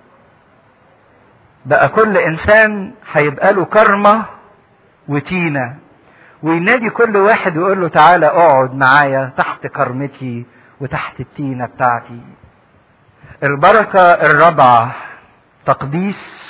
S2: بقى كل انسان هيبقى له كرمة وتينة وينادي كل واحد ويقول له تعالى اقعد معايا تحت كرمتي وتحت التينة بتاعتي البركة الرابعة تقديس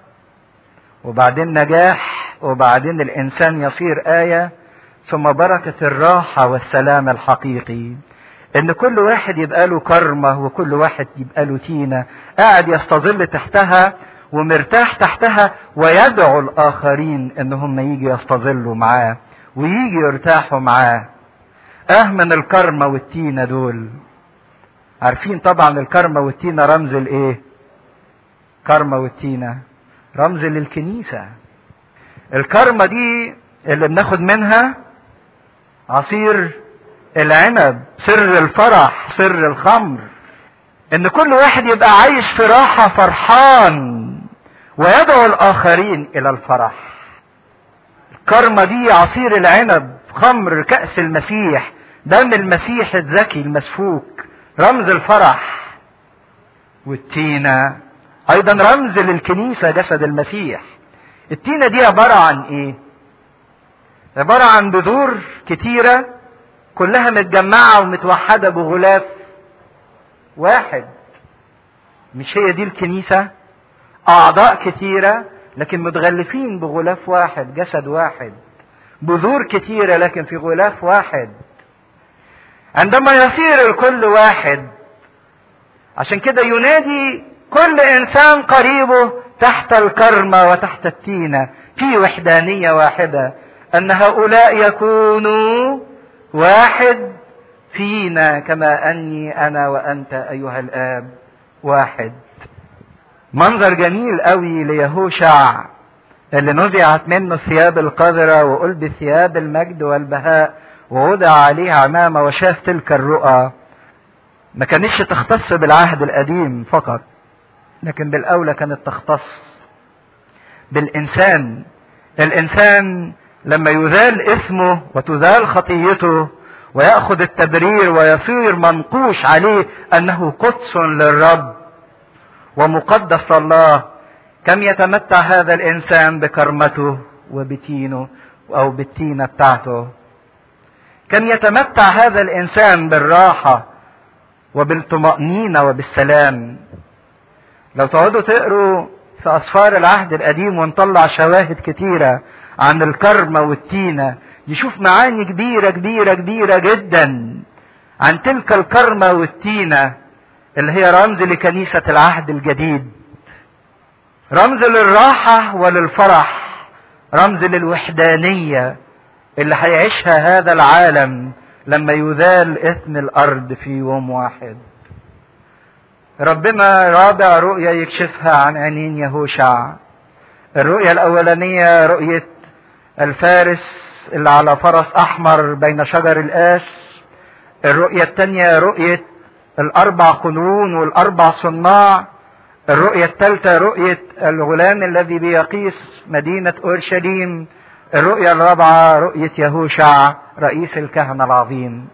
S2: وبعدين نجاح وبعدين الانسان يصير آية ثم بركة الراحة والسلام الحقيقي ان كل واحد يبقى له كرمة وكل واحد يبقى له تينة قاعد يستظل تحتها ومرتاح تحتها ويدعو الاخرين ان هم يجي يستظلوا معاه ويجي يرتاحوا معاه اه من الكرمة والتينة دول عارفين طبعا الكرمة والتينة رمز الايه كرمة والتينة رمز للكنيسة الكرمة دي اللي بناخد منها عصير العنب سر الفرح سر الخمر ان كل واحد يبقى عايش في راحة فرحان ويدعو الاخرين الى الفرح الكرمة دي عصير العنب خمر كأس المسيح دم المسيح الذكي المسفوك رمز الفرح والتينة ايضا رمز للكنيسة جسد المسيح التينة دي عبارة عن ايه عبارة عن بذور كتيرة كلها متجمعة ومتوحدة بغلاف واحد مش هي دي الكنيسة أعضاء كتيرة لكن متغلفين بغلاف واحد جسد واحد بذور كتيرة لكن في غلاف واحد عندما يصير الكل واحد عشان كده ينادي كل إنسان قريبه تحت الكرمة وتحت التينة في وحدانية واحدة أن هؤلاء يكونوا واحد فينا كما اني انا وانت ايها الاب واحد منظر جميل قوي ليهوشع اللي نزعت منه الثياب القذرة وقلب ثياب المجد والبهاء ووضع عليه عمامة وشاف تلك الرؤى ما كانتش تختص بالعهد القديم فقط لكن بالأولى كانت تختص بالإنسان الإنسان لما يزال اسمه وتزال خطيته ويأخذ التبرير ويصير منقوش عليه أنه قدس للرب ومقدس الله كم يتمتع هذا الإنسان بكرمته وبتينه أو بالتينة بتاعته كم يتمتع هذا الإنسان بالراحة وبالطمأنينة وبالسلام لو تقعدوا تقروا في أسفار العهد القديم ونطلع شواهد كتيرة عن الكرمة والتينة يشوف معاني كبيرة كبيرة كبيرة جدا عن تلك الكرمة والتينة اللي هي رمز لكنيسة العهد الجديد رمز للراحة وللفرح رمز للوحدانية اللي هيعيشها هذا العالم لما يذال اثم الارض في يوم واحد ربنا رابع رؤية يكشفها عن عينين يهوشع الرؤية الأولانية رؤية الفارس اللي على فرس أحمر بين شجر الآس الرؤية الثانية رؤية الأربع قنون والأربع صناع الرؤية الثالثة رؤية الغلام الذي بيقيس مدينة أورشليم الرؤية الرابعة رؤية يهوشع رئيس الكهنة العظيم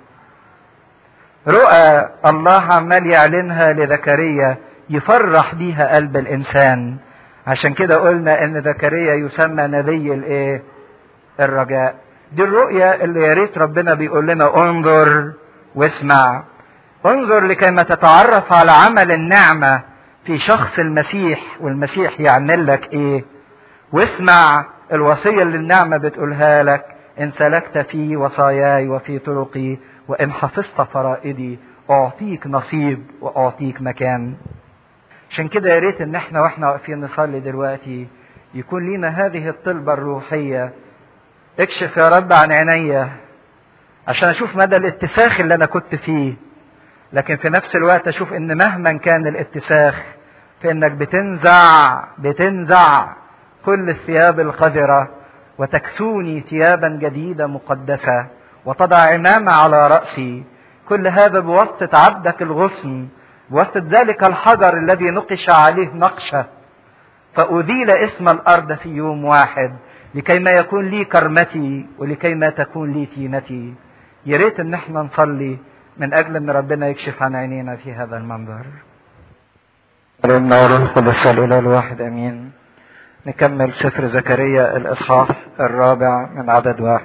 S2: رؤى الله عمال يعلنها لزكريا يفرح بيها قلب الإنسان عشان كده قلنا ان زكريا يسمى نبي الايه الرجاء دي الرؤية اللي يا ريت ربنا بيقول لنا انظر واسمع انظر لكي ما تتعرف على عمل النعمة في شخص المسيح والمسيح يعمل لك ايه واسمع الوصية اللي النعمة بتقولها لك ان سلكت في وصاياي وفي طرقي وان حفظت فرائدي اعطيك نصيب واعطيك مكان عشان كده يا ريت ان احنا واحنا واقفين نصلي دلوقتي يكون لينا هذه الطلبة الروحية اكشف يا رب عن عينيا عشان اشوف مدى الاتساخ اللي انا كنت فيه لكن في نفس الوقت اشوف ان مهما كان الاتساخ فانك بتنزع بتنزع كل الثياب القذرة وتكسوني ثيابا جديدة مقدسة وتضع عمامة على رأسي كل هذا بواسطة عبدك الغصن بواسطة ذلك الحجر الذي نقش عليه نقشة فأذيل اسم الأرض في يوم واحد لكي ما يكون لي كرمتي ولكي ما تكون لي تينتي يا ريت ان احنا نصلي من اجل ان ربنا يكشف عن عينينا في هذا المنظر النور القدس الاله الواحد امين نكمل سفر زكريا الاصحاح الرابع من عدد واحد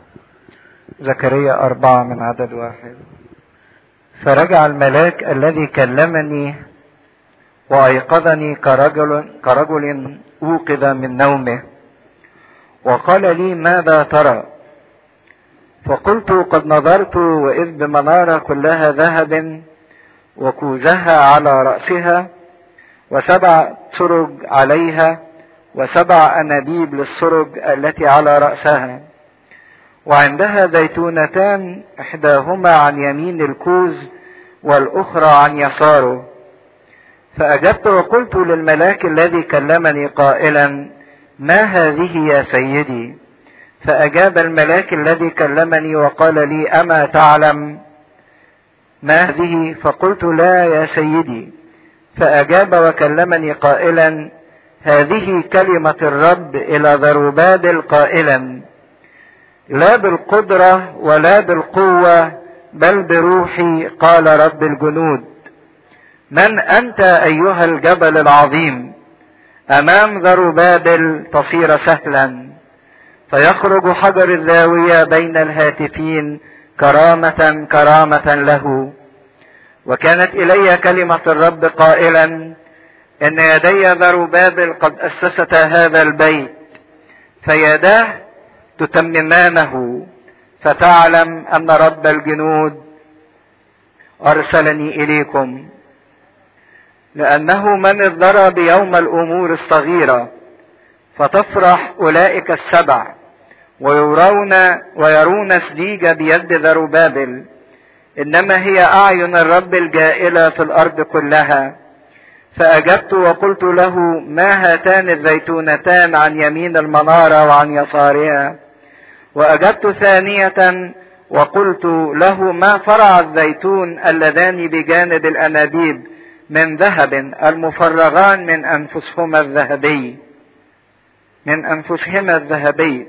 S2: زكريا اربعة من عدد واحد فرجع الملاك الذي كلمني وايقظني كرجل كرجل اوقظ من نومه وقال لي ماذا ترى فقلت قد نظرت واذ بمناره كلها ذهب وكوزها على راسها وسبع سرج عليها وسبع انابيب للسرج التي على راسها وعندها زيتونتان احداهما عن يمين الكوز والاخرى عن يساره فاجبت وقلت للملاك الذي كلمني قائلا ما هذه يا سيدي فاجاب الملاك الذي كلمني وقال لي اما تعلم ما هذه فقلت لا يا سيدي فاجاب وكلمني قائلا هذه كلمه الرب الى ذروبابل قائلا لا بالقدره ولا بالقوه بل بروحي قال رب الجنود من انت ايها الجبل العظيم امام ذروبابل تصير سهلا فيخرج حجر الزاويه بين الهاتفين كرامه كرامه له وكانت الي كلمه الرب قائلا ان يدي ذروبابل قد اسستا هذا البيت فيداه تتممانه فتعلم ان رب الجنود ارسلني اليكم لانه من اضطر بيوم الامور الصغيره فتفرح اولئك السبع ويرون ويرون سديج بيد ذروبابل انما هي اعين الرب الجائله في الارض كلها فاجبت وقلت له ما هاتان الزيتونتان عن يمين المناره وعن يسارها واجبت ثانيه وقلت له ما فرع الزيتون اللذان بجانب الانابيب من ذهب المفرغان من انفسهما الذهبي من انفسهما الذهبي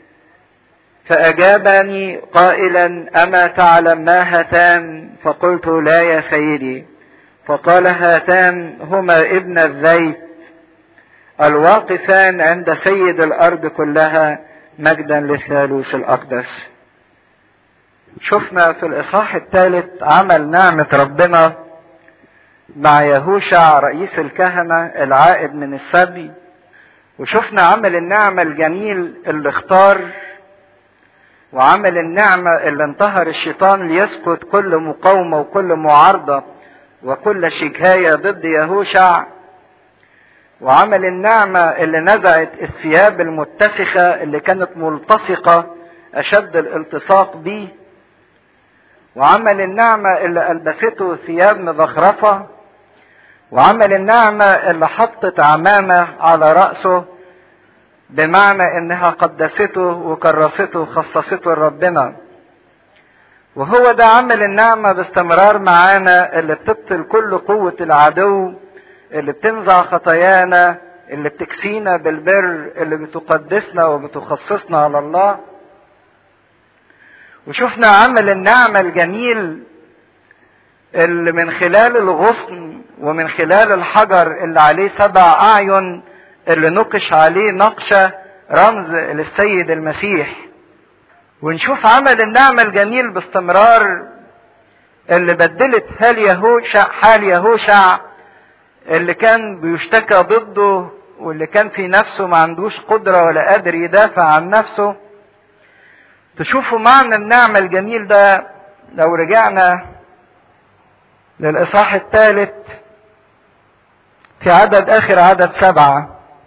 S2: فاجابني قائلا اما تعلم ما هاتان فقلت لا يا سيدي فقال هاتان هما ابن الزيت الواقفان عند سيد الارض كلها مجدا للثالوث الاقدس شفنا في الاصحاح الثالث عمل نعمه ربنا مع يهوشع رئيس الكهنه العائد من السبي وشفنا عمل النعمه الجميل اللي اختار وعمل النعمه اللي انتهر الشيطان ليسقط كل مقاومه وكل معارضه وكل شكايه ضد يهوشع وعمل النعمة اللي نزعت الثياب المتسخة اللي كانت ملتصقة أشد الالتصاق بيه وعمل النعمة اللي ألبسته ثياب مزخرفة وعمل النعمة اللي حطت عمامة على رأسه بمعنى انها قدسته وكرسته وخصصته لربنا وهو ده عمل النعمة باستمرار معانا اللي بتبطل كل قوة العدو اللي بتنزع خطايانا اللي بتكسينا بالبر اللي بتقدسنا وبتخصصنا على الله وشفنا عمل النعمة الجميل اللي من خلال الغصن ومن خلال الحجر اللي عليه سبع أعين اللي نقش عليه نقشة رمز للسيد المسيح ونشوف عمل النعمة الجميل باستمرار اللي بدلت حال يهوشع حال يهوشع اللي كان بيشتكى ضده واللي كان في نفسه ما عندوش قدرة ولا قادر يدافع عن نفسه تشوفوا معنى النعمة الجميل ده لو رجعنا للإصحاح الثالث في عدد آخر عدد سبعة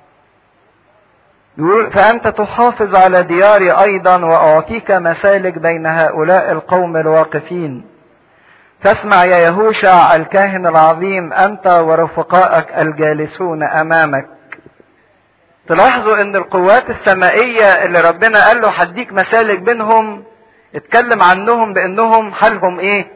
S2: يقول فأنت تحافظ على دياري أيضا وأعطيك مسالك بين هؤلاء القوم الواقفين فاسمع يا يهوشع الكاهن العظيم أنت ورفقائك الجالسون أمامك تلاحظوا ان القوات السمائية اللي ربنا قال له هديك مسالك بينهم اتكلم عنهم بانهم حالهم ايه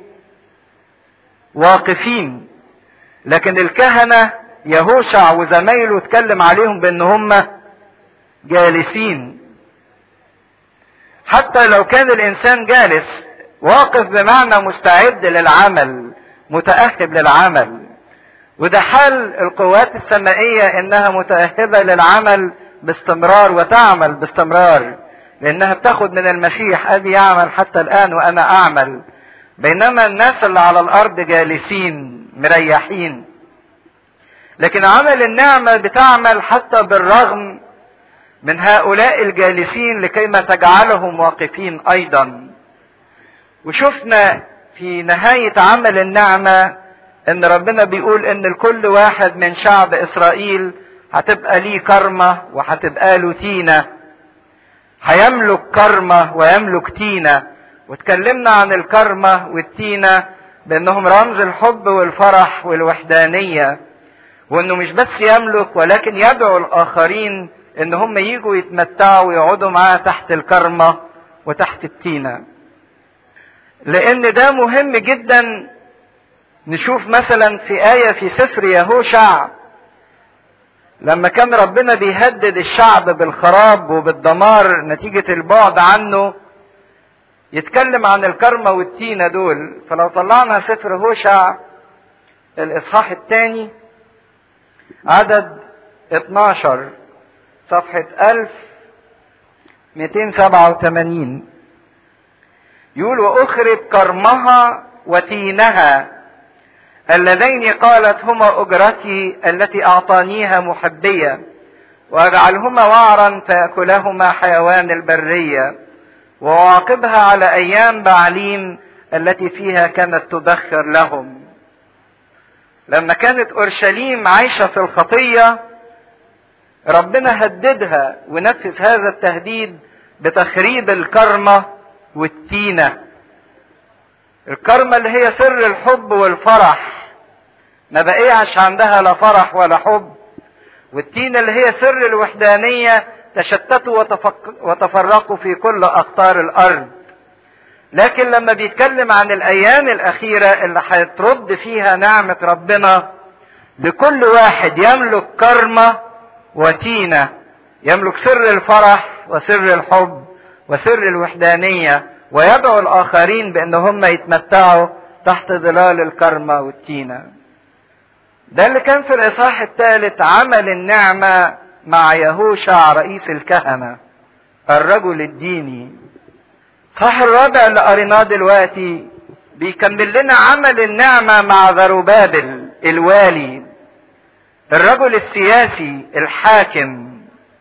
S2: واقفين لكن الكهنة يهوشع وزمايله اتكلم عليهم بان هم جالسين حتى لو كان الانسان جالس واقف بمعنى مستعد للعمل متأهب للعمل وده حال القوات السمائية انها متأهبة للعمل باستمرار وتعمل باستمرار لانها بتاخد من المسيح ابي يعمل حتى الان وانا اعمل بينما الناس اللي على الارض جالسين مريحين لكن عمل النعمة بتعمل حتى بالرغم من هؤلاء الجالسين لكيما تجعلهم واقفين ايضا وشفنا في نهاية عمل النعمة ان ربنا بيقول ان لكل واحد من شعب اسرائيل هتبقى ليه كرمة وهتبقى له تينة هيملك كرمة ويملك تينة واتكلمنا عن الكرمة والتينة بانهم رمز الحب والفرح والوحدانية وانه مش بس يملك ولكن يدعو الاخرين ان هم يجوا يتمتعوا ويقعدوا معاه تحت الكرمة وتحت التينة لان ده مهم جدا نشوف مثلا في آية في سفر يهوشع لما كان ربنا بيهدد الشعب بالخراب وبالدمار نتيجة البعد عنه يتكلم عن الكرمة والتينة دول فلو طلعنا سفر هوشع الإصحاح الثاني عدد 12 صفحة 1287 يقول وأخرج كرمها وتينها اللذين قالت هما أجرتي التي أعطانيها محبية وأجعلهما وعرا فيأكلهما حيوان البرية وأعاقبها على أيام بعليم التي فيها كانت تبخر لهم لما كانت أورشليم عايشة في الخطية ربنا هددها ونفذ هذا التهديد بتخريب الكرمة والتينة الكرمة اللي هي سر الحب والفرح ما بقيعش عندها لا فرح ولا حب والتينة اللي هي سر الوحدانية تشتتوا وتفرقوا في كل أقطار الأرض لكن لما بيتكلم عن الأيام الأخيرة اللي هيترد فيها نعمة ربنا لكل واحد يملك كرمة وتينة يملك سر الفرح وسر الحب وسر الوحدانية ويدعو الآخرين بأن هم يتمتعوا تحت ظلال الكرمة والتينة ده اللي كان في الإصحاح الثالث عمل النعمة مع يهوشع رئيس الكهنة الرجل الديني صح الرابع اللي قريناه دلوقتي بيكمل لنا عمل النعمة مع ذروبابل الوالي الرجل السياسي الحاكم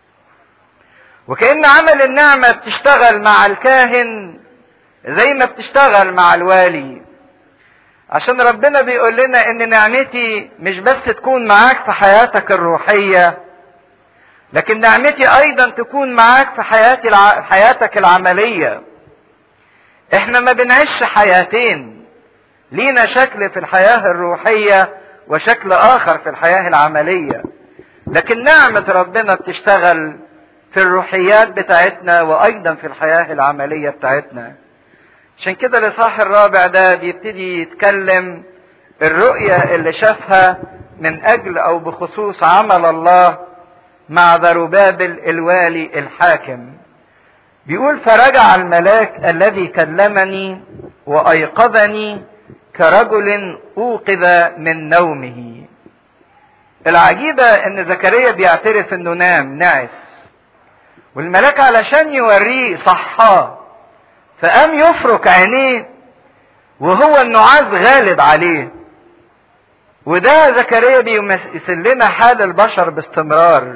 S2: وكأن عمل النعمة بتشتغل مع الكاهن زي ما بتشتغل مع الوالي عشان ربنا بيقول لنا ان نعمتي مش بس تكون معاك في حياتك الروحية لكن نعمتي ايضا تكون معاك في حياتي الع... حياتك العملية احنا ما بنعيش حياتين لينا شكل في الحياة الروحية وشكل اخر في الحياة العملية لكن نعمة ربنا بتشتغل في الروحيات بتاعتنا وايضا في الحياة العملية بتاعتنا عشان كده الاصحاح الرابع ده بيبتدي يتكلم الرؤية اللي شافها من اجل او بخصوص عمل الله مع ذربابل الوالي الحاكم بيقول فرجع الملاك الذي كلمني وايقظني كرجل اوقظ من نومه العجيبة ان زكريا بيعترف انه نام نعس والملاك علشان يوريه صحاه فقام يفرك عينيه وهو النعاس غالب عليه وده زكريا بيمثل لنا حال البشر باستمرار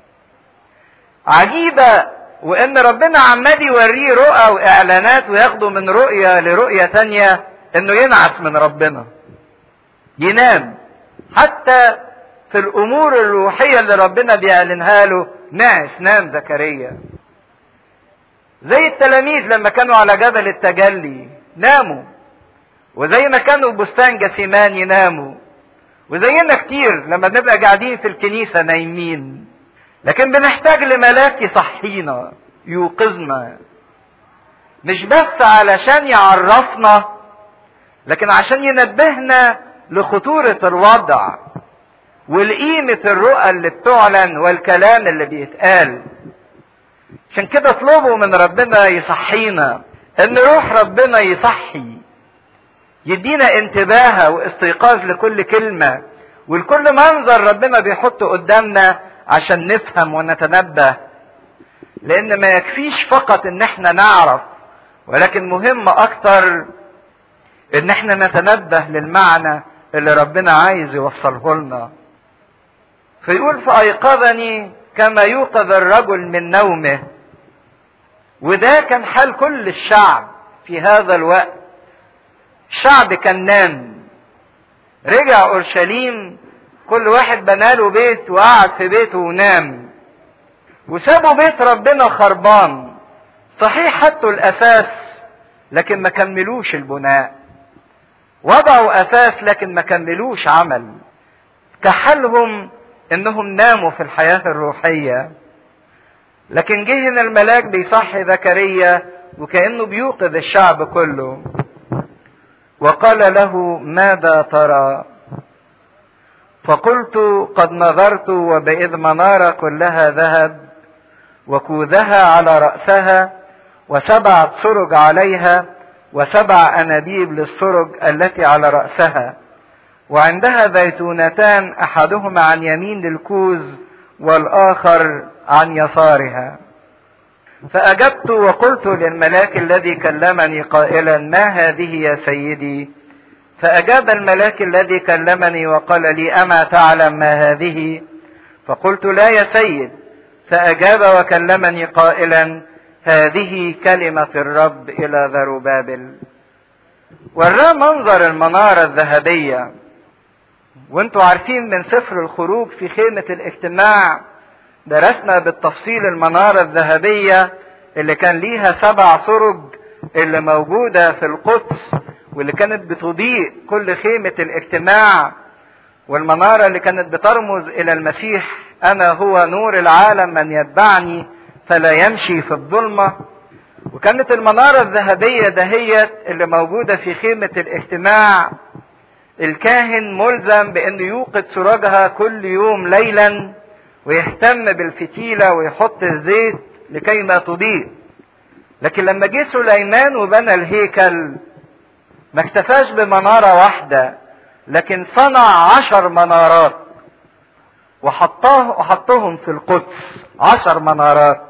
S2: عجيبة وان ربنا عمال يوريه رؤى واعلانات وياخده من رؤية لرؤية تانية انه ينعس من ربنا ينام حتى في الامور الروحية اللي ربنا بيعلنها له نعس نام زكريا زي التلاميذ لما كانوا على جبل التجلي ناموا وزي ما كانوا بستان جسيمان يناموا وزينا كتير لما بنبقى قاعدين في الكنيسة نايمين لكن بنحتاج لملاك يصحينا يوقظنا مش بس علشان يعرفنا لكن عشان ينبهنا لخطورة الوضع والقيمة الرؤى اللي بتعلن والكلام اللي بيتقال عشان كده اطلبوا من ربنا يصحينا ان روح ربنا يصحي يدينا انتباه واستيقاظ لكل كلمة ولكل منظر ربنا بيحطه قدامنا عشان نفهم ونتنبه لان ما يكفيش فقط ان احنا نعرف ولكن مهم اكتر ان احنا نتنبه للمعنى اللي ربنا عايز يوصله لنا فيقول فايقظني كما يوقظ الرجل من نومه وده كان حال كل الشعب في هذا الوقت الشعب كان نام رجع اورشليم كل واحد بناله بيت وقعد في بيته ونام وسابوا بيت ربنا خربان صحيح حطوا الاساس لكن ما كملوش البناء وضعوا اساس لكن ما كملوش عمل كحلهم انهم ناموا في الحياة الروحية لكن جه هنا الملاك بيصحي زكريا وكأنه بيوقظ الشعب كله وقال له ماذا ترى فقلت قد نظرت وبإذ منارة كلها ذهب وكوذها على رأسها وسبعة سرج عليها وسبع أنابيب للسرج التي على رأسها وعندها زيتونتان أحدهما عن يمين للكوز والآخر عن يسارها فأجبت وقلت للملاك الذي كلمني قائلا ما هذه يا سيدي فأجاب الملاك الذي كلمني وقال لي أما تعلم ما هذه فقلت لا يا سيد فأجاب وكلمني قائلا هذه كلمة الرب إلى ذربابل وراه منظر المنارة الذهبية وانتوا عارفين من سفر الخروج في خيمة الاجتماع درسنا بالتفصيل المنارة الذهبية اللي كان ليها سبع سرج اللي موجودة في القدس واللي كانت بتضيء كل خيمة الاجتماع والمنارة اللي كانت بترمز إلى المسيح أنا هو نور العالم من يتبعني فلا يمشي في الظلمة وكانت المنارة الذهبية دهيت اللي موجودة في خيمة الاجتماع الكاهن ملزم بأنه يوقد سراجها كل يوم ليلا ويهتم بالفتيلة ويحط الزيت لكي ما تضيء لكن لما جه سليمان وبنى الهيكل ما اكتفاش بمنارة واحدة لكن صنع عشر منارات وحطاه وحطهم في القدس عشر منارات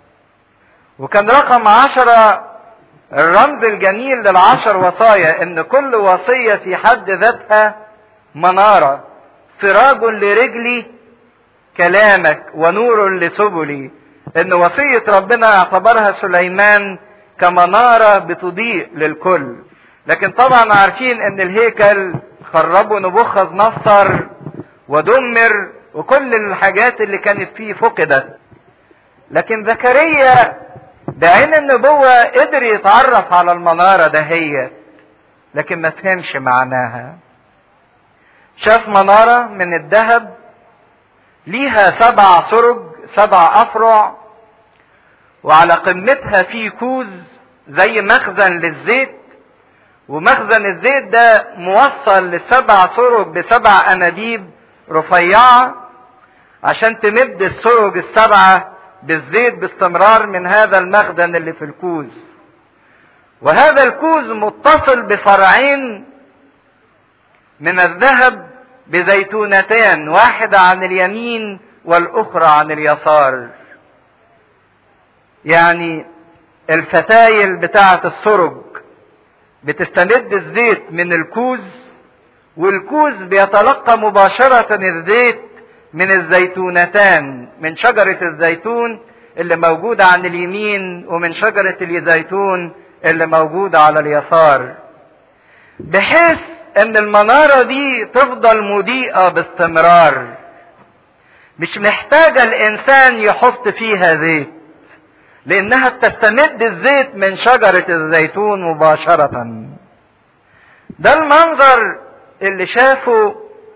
S2: وكان رقم عشرة الرمز الجميل للعشر وصايا ان كل وصية في حد ذاتها منارة سراج لرجلي كلامك ونور لسبلي ان وصية ربنا اعتبرها سليمان كمنارة بتضيء للكل لكن طبعا عارفين ان الهيكل خربوا نبوخذ نصر ودمر وكل الحاجات اللي كانت فيه فقدت لكن زكريا بعين النبوة قدر يتعرف على المنارة دهيت لكن ما فهمش معناها شاف منارة من الذهب ليها سبع سرج سبع أفرع وعلى قمتها في كوز زي مخزن للزيت ومخزن الزيت ده موصل لسبع سرج بسبع أنابيب رفيعة عشان تمد السرج السبعة بالزيت باستمرار من هذا المخدن اللي في الكوز وهذا الكوز متصل بفرعين من الذهب بزيتونتان واحدة عن اليمين والأخرى عن اليسار يعني الفتايل بتاعة السرج بتستمد الزيت من الكوز والكوز بيتلقى مباشرة الزيت من الزيتونتان من شجرة الزيتون اللي موجودة عن اليمين ومن شجرة الزيتون اللي موجودة على اليسار بحيث ان المنارة دي تفضل مضيئة باستمرار مش محتاجة الانسان يحط فيها زيت لانها بتستمد الزيت من شجرة الزيتون مباشرة ده المنظر اللي شافه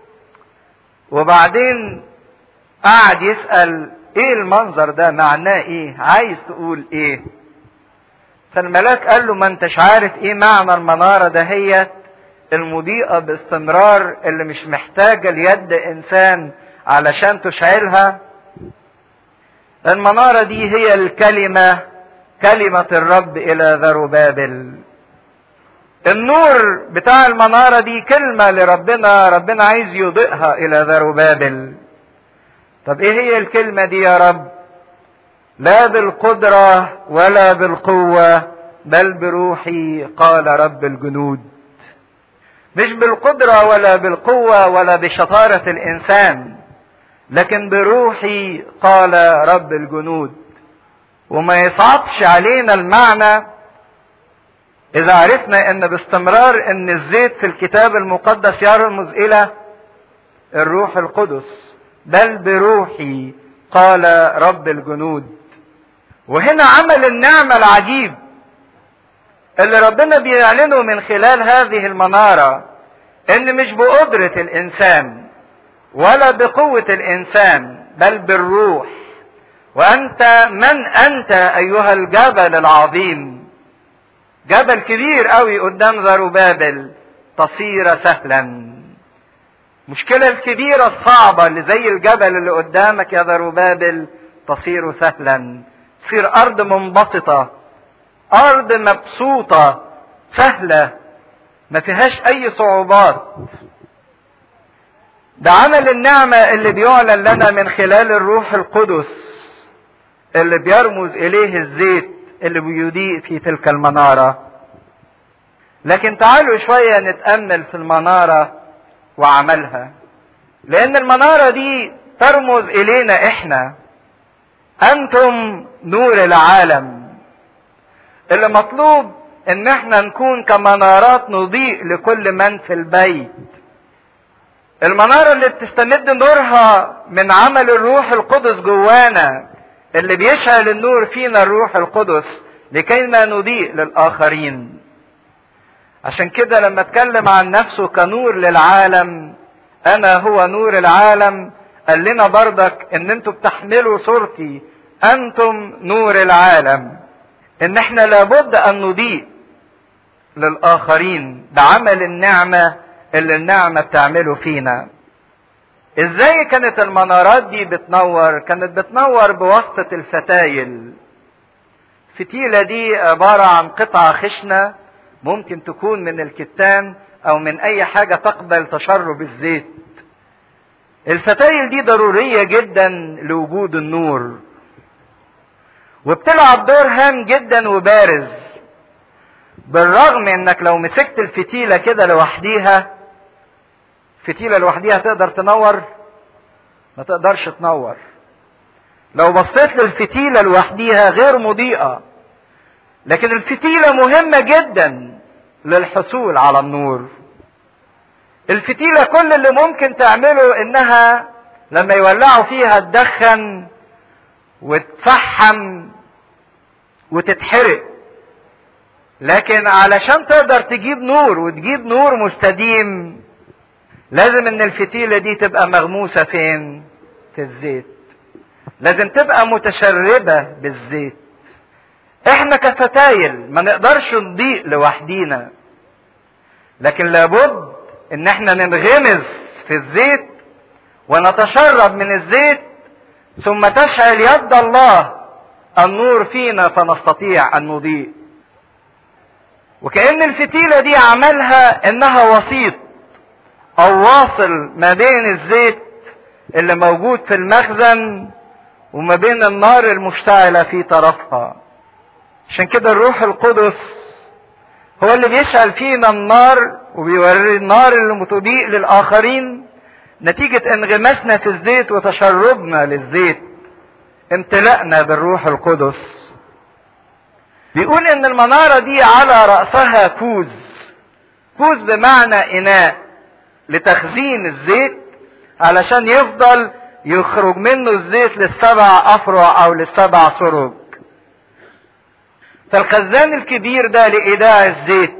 S2: وبعدين قعد يسأل ايه المنظر ده معناه ايه عايز تقول ايه فالملاك قال له ما انتش عارف ايه معنى المنارة دهيت المضيئة باستمرار اللي مش محتاجة ليد انسان علشان تشعلها المنارة دي هي الكلمة كلمة الرب إلى ذربابل النور بتاع المنارة دي كلمة لربنا ربنا عايز يضيئها إلى ذربابل طب إيه هي الكلمة دي يا رب لا بالقدرة ولا بالقوة بل بروحي قال رب الجنود مش بالقدرة ولا بالقوة ولا بشطارة الإنسان لكن بروحي قال رب الجنود وما يصعبش علينا المعنى اذا عرفنا ان باستمرار ان الزيت في الكتاب المقدس يرمز الى الروح القدس بل بروحي قال رب الجنود وهنا عمل النعمة العجيب اللي ربنا بيعلنه من خلال هذه المنارة ان مش بقدرة الانسان ولا بقوة الإنسان بل بالروح وأنت من أنت أيها الجبل العظيم جبل كبير قوي قدام زروبابل تصير سهلا المشكلة الكبيرة الصعبة اللي زي الجبل اللي قدامك يا زروبابل تصير سهلا تصير أرض منبسطة أرض مبسوطة سهلة ما فيهاش أي صعوبات ده عمل النعمة اللي بيعلن لنا من خلال الروح القدس اللي بيرمز إليه الزيت اللي بيضيء في تلك المنارة لكن تعالوا شوية نتأمل في المنارة وعملها لأن المنارة دي ترمز إلينا إحنا أنتم نور العالم اللي مطلوب إن إحنا نكون كمنارات نضيء لكل من في البيت المنارة اللي بتستمد نورها من عمل الروح القدس جوانا اللي بيشعل النور فينا الروح القدس لكي ما نضيء للآخرين عشان كده لما اتكلم عن نفسه كنور للعالم انا هو نور العالم قال لنا بردك ان انتوا بتحملوا صورتي انتم نور العالم ان احنا لابد ان نضيء للاخرين بعمل النعمه اللي النعمة بتعمله فينا ازاي كانت المنارات دي بتنور كانت بتنور بواسطة الفتايل الفتيلة دي عبارة عن قطعة خشنة ممكن تكون من الكتان او من اي حاجة تقبل تشرب الزيت الفتايل دي ضرورية جدا لوجود النور وبتلعب دور هام جدا وبارز بالرغم انك لو مسكت الفتيلة كده لوحديها فتيلة لوحديها تقدر تنور ما تقدرش تنور لو بصيت للفتيلة لوحديها غير مضيئة لكن الفتيلة مهمة جدا للحصول على النور الفتيلة كل اللي ممكن تعمله انها لما يولعوا فيها تدخن وتفحم وتتحرق لكن علشان تقدر تجيب نور وتجيب نور مستديم لازم ان الفتيلة دي تبقى مغموسة فين في الزيت لازم تبقى متشربة بالزيت احنا كفتايل ما نقدرش نضيء لوحدينا لكن لابد ان احنا ننغمس في الزيت ونتشرب من الزيت ثم تشعل يد الله النور فينا فنستطيع ان نضيء وكأن الفتيلة دي عملها انها وسيط او واصل ما بين الزيت اللي موجود في المخزن وما بين النار المشتعلة في طرفها عشان كده الروح القدس هو اللي بيشعل فينا النار وبيوري النار اللي تضيء للآخرين نتيجة انغماسنا في الزيت وتشربنا للزيت امتلأنا بالروح القدس بيقول ان المنارة دي على رأسها كوز كوز بمعنى اناء لتخزين الزيت علشان يفضل يخرج منه الزيت للسبع افرع او للسبع سرج فالخزان الكبير ده لإيداع الزيت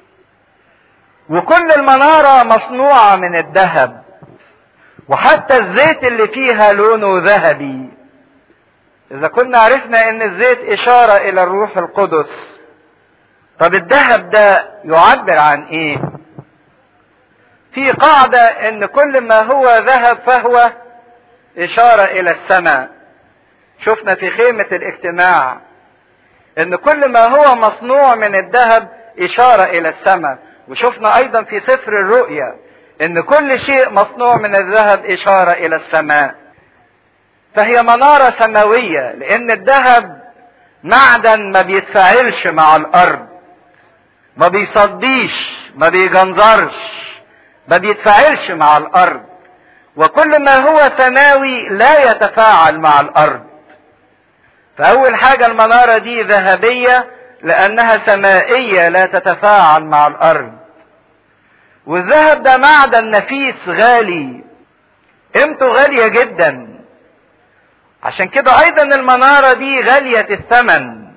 S2: وكل المنارة مصنوعة من الذهب وحتى الزيت اللي فيها لونه ذهبي إذا كنا عرفنا إن الزيت إشارة إلى الروح القدس طب الذهب ده يعبر عن إيه؟ في قاعدة إن كل ما هو ذهب فهو إشارة إلى السماء شفنا في خيمة الاجتماع ان كل ما هو مصنوع من الذهب اشارة الى السماء وشفنا ايضا في سفر الرؤيا ان كل شيء مصنوع من الذهب اشارة الى السماء فهي منارة سماوية لان الذهب معدن ما بيتفاعلش مع الارض ما بيصديش ما بيجنزرش ما بيتفاعلش مع الارض وكل ما هو سماوي لا يتفاعل مع الارض فأول حاجة المنارة دي ذهبية لأنها سمائية لا تتفاعل مع الأرض. والذهب ده معدن نفيس غالي. قيمته غالية جدا. عشان كده أيضا المنارة دي غالية الثمن.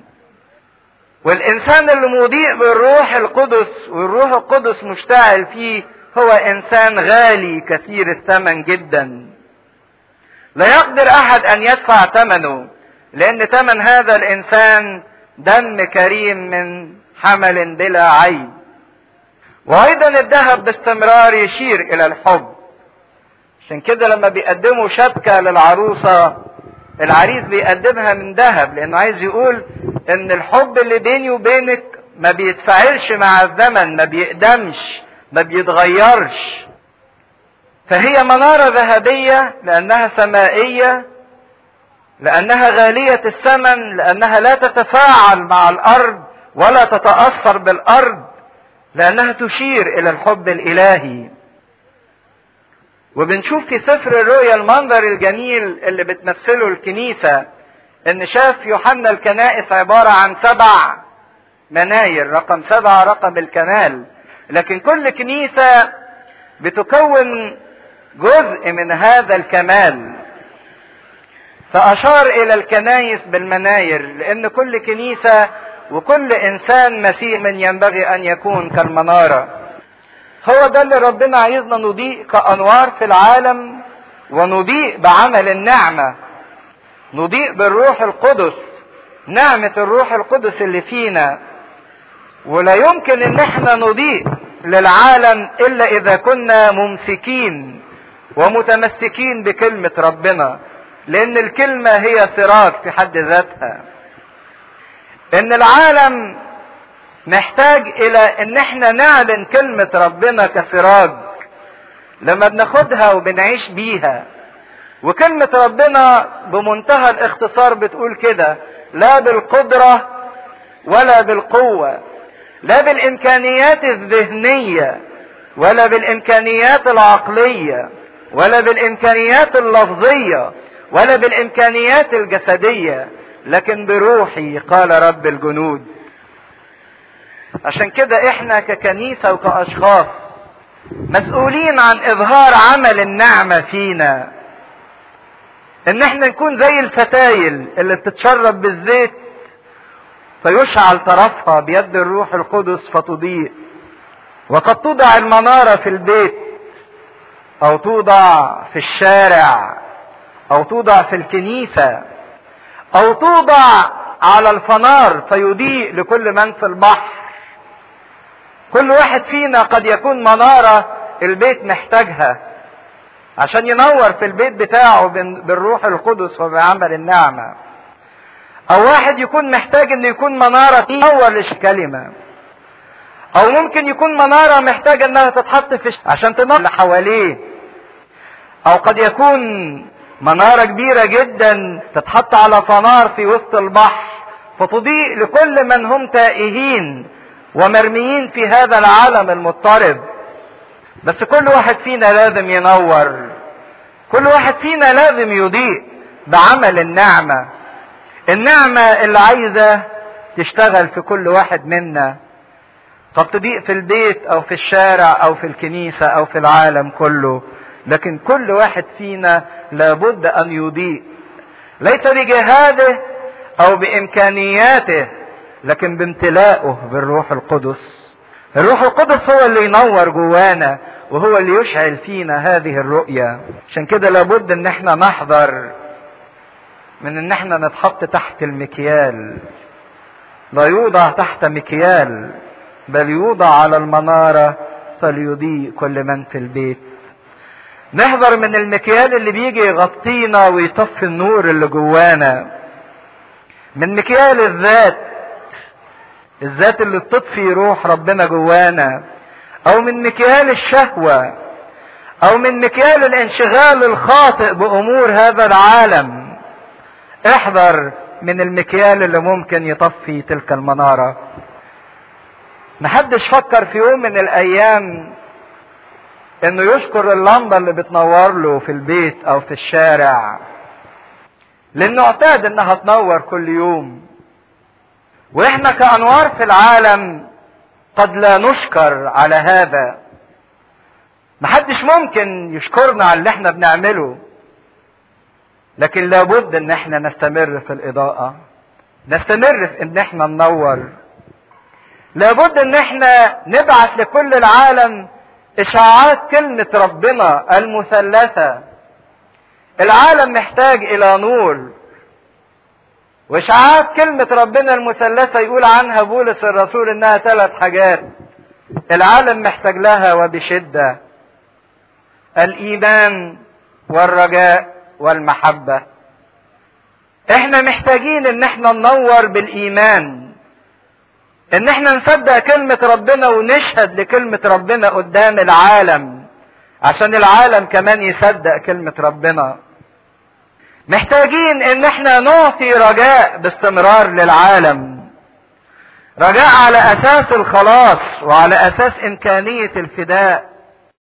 S2: والإنسان اللي مضيء بالروح القدس والروح القدس مشتعل فيه هو إنسان غالي كثير الثمن جدا. لا يقدر أحد أن يدفع ثمنه. لان ثمن هذا الانسان دم كريم من حمل بلا عيب وايضا الذهب باستمرار يشير الى الحب عشان كده لما بيقدموا شبكة للعروسة العريس بيقدمها من ذهب لانه عايز يقول ان الحب اللي بيني وبينك ما بيتفاعلش مع الزمن ما بيقدمش ما بيتغيرش فهي منارة ذهبية لانها سمائية لانها غالية الثمن لانها لا تتفاعل مع الارض ولا تتأثر بالارض لانها تشير الى الحب الالهي وبنشوف في سفر الرؤيا المنظر الجميل اللي بتمثله الكنيسة ان شاف يوحنا الكنائس عبارة عن سبع مناير رقم سبعة رقم الكمال لكن كل كنيسة بتكون جزء من هذا الكمال فأشار إلى الكنايس بالمناير لأن كل كنيسة وكل إنسان مسيح من ينبغي أن يكون كالمنارة هو ده اللي ربنا عايزنا نضيء كأنوار في العالم ونضيء بعمل النعمة نضيء بالروح القدس نعمة الروح القدس اللي فينا ولا يمكن ان احنا نضيء للعالم الا اذا كنا ممسكين ومتمسكين بكلمة ربنا لان الكلمة هي سراج في حد ذاتها ان العالم محتاج الى ان احنا نعلن كلمة ربنا كسراج لما بناخدها وبنعيش بيها وكلمة ربنا بمنتهى الاختصار بتقول كده لا بالقدرة ولا بالقوة لا بالامكانيات الذهنية ولا بالامكانيات العقلية ولا بالامكانيات اللفظية ولا بالامكانيات الجسدية لكن بروحي قال رب الجنود عشان كده احنا ككنيسة وكأشخاص مسؤولين عن اظهار عمل النعمة فينا ان احنا نكون زي الفتايل اللي بتتشرب بالزيت فيشعل طرفها بيد الروح القدس فتضيء وقد توضع المنارة في البيت او توضع في الشارع او توضع في الكنيسة او توضع على الفنار فيضيء لكل من في البحر كل واحد فينا قد يكون منارة البيت محتاجها عشان ينور في البيت بتاعه بالروح القدس وبعمل النعمة او واحد يكون محتاج انه يكون منارة تنور للكلمة او ممكن يكون منارة محتاجة انها تتحط في عشان تنور اللي حواليه او قد يكون منارة كبيرة جدا تتحط على فنار في وسط البحر فتضيء لكل من هم تائهين ومرميين في هذا العالم المضطرب بس كل واحد فينا لازم ينور كل واحد فينا لازم يضيء بعمل النعمة النعمة اللي عايزة تشتغل في كل واحد منا قد تضيء في البيت او في الشارع او في الكنيسة او في العالم كله لكن كل واحد فينا لابد ان يضيء ليس بجهاده او بامكانياته لكن بامتلائه بالروح القدس الروح القدس هو اللي ينور جوانا وهو اللي يشعل فينا هذه الرؤية عشان كده لابد ان احنا نحذر من ان احنا نتحط تحت المكيال لا يوضع تحت مكيال بل يوضع على المنارة فليضيء كل من في البيت نحذر من المكيال اللي بيجي يغطينا ويطفي النور اللي جوانا من مكيال الذات الذات اللي بتطفي روح ربنا جوانا او من مكيال الشهوة او من مكيال الانشغال الخاطئ بامور هذا العالم احذر من المكيال اللي ممكن يطفي تلك المنارة محدش فكر في يوم من الايام انه يشكر اللمبة اللي بتنور له في البيت او في الشارع لانه اعتاد انها تنور كل يوم واحنا كانوار في العالم قد لا نشكر على هذا محدش ممكن يشكرنا على اللي احنا بنعمله لكن لابد ان احنا نستمر في الاضاءة نستمر في ان احنا ننور لابد ان احنا نبعث لكل العالم اشاعات كلمة ربنا المثلثة العالم محتاج الى نور واشاعات كلمة ربنا المثلثة يقول عنها بولس الرسول انها ثلاث حاجات العالم محتاج لها وبشدة الايمان والرجاء والمحبة احنا محتاجين ان احنا ننور بالايمان ان احنا نصدق كلمة ربنا ونشهد لكلمة ربنا قدام العالم عشان العالم كمان يصدق كلمة ربنا محتاجين ان احنا نعطي رجاء باستمرار للعالم رجاء على اساس الخلاص وعلى اساس امكانية الفداء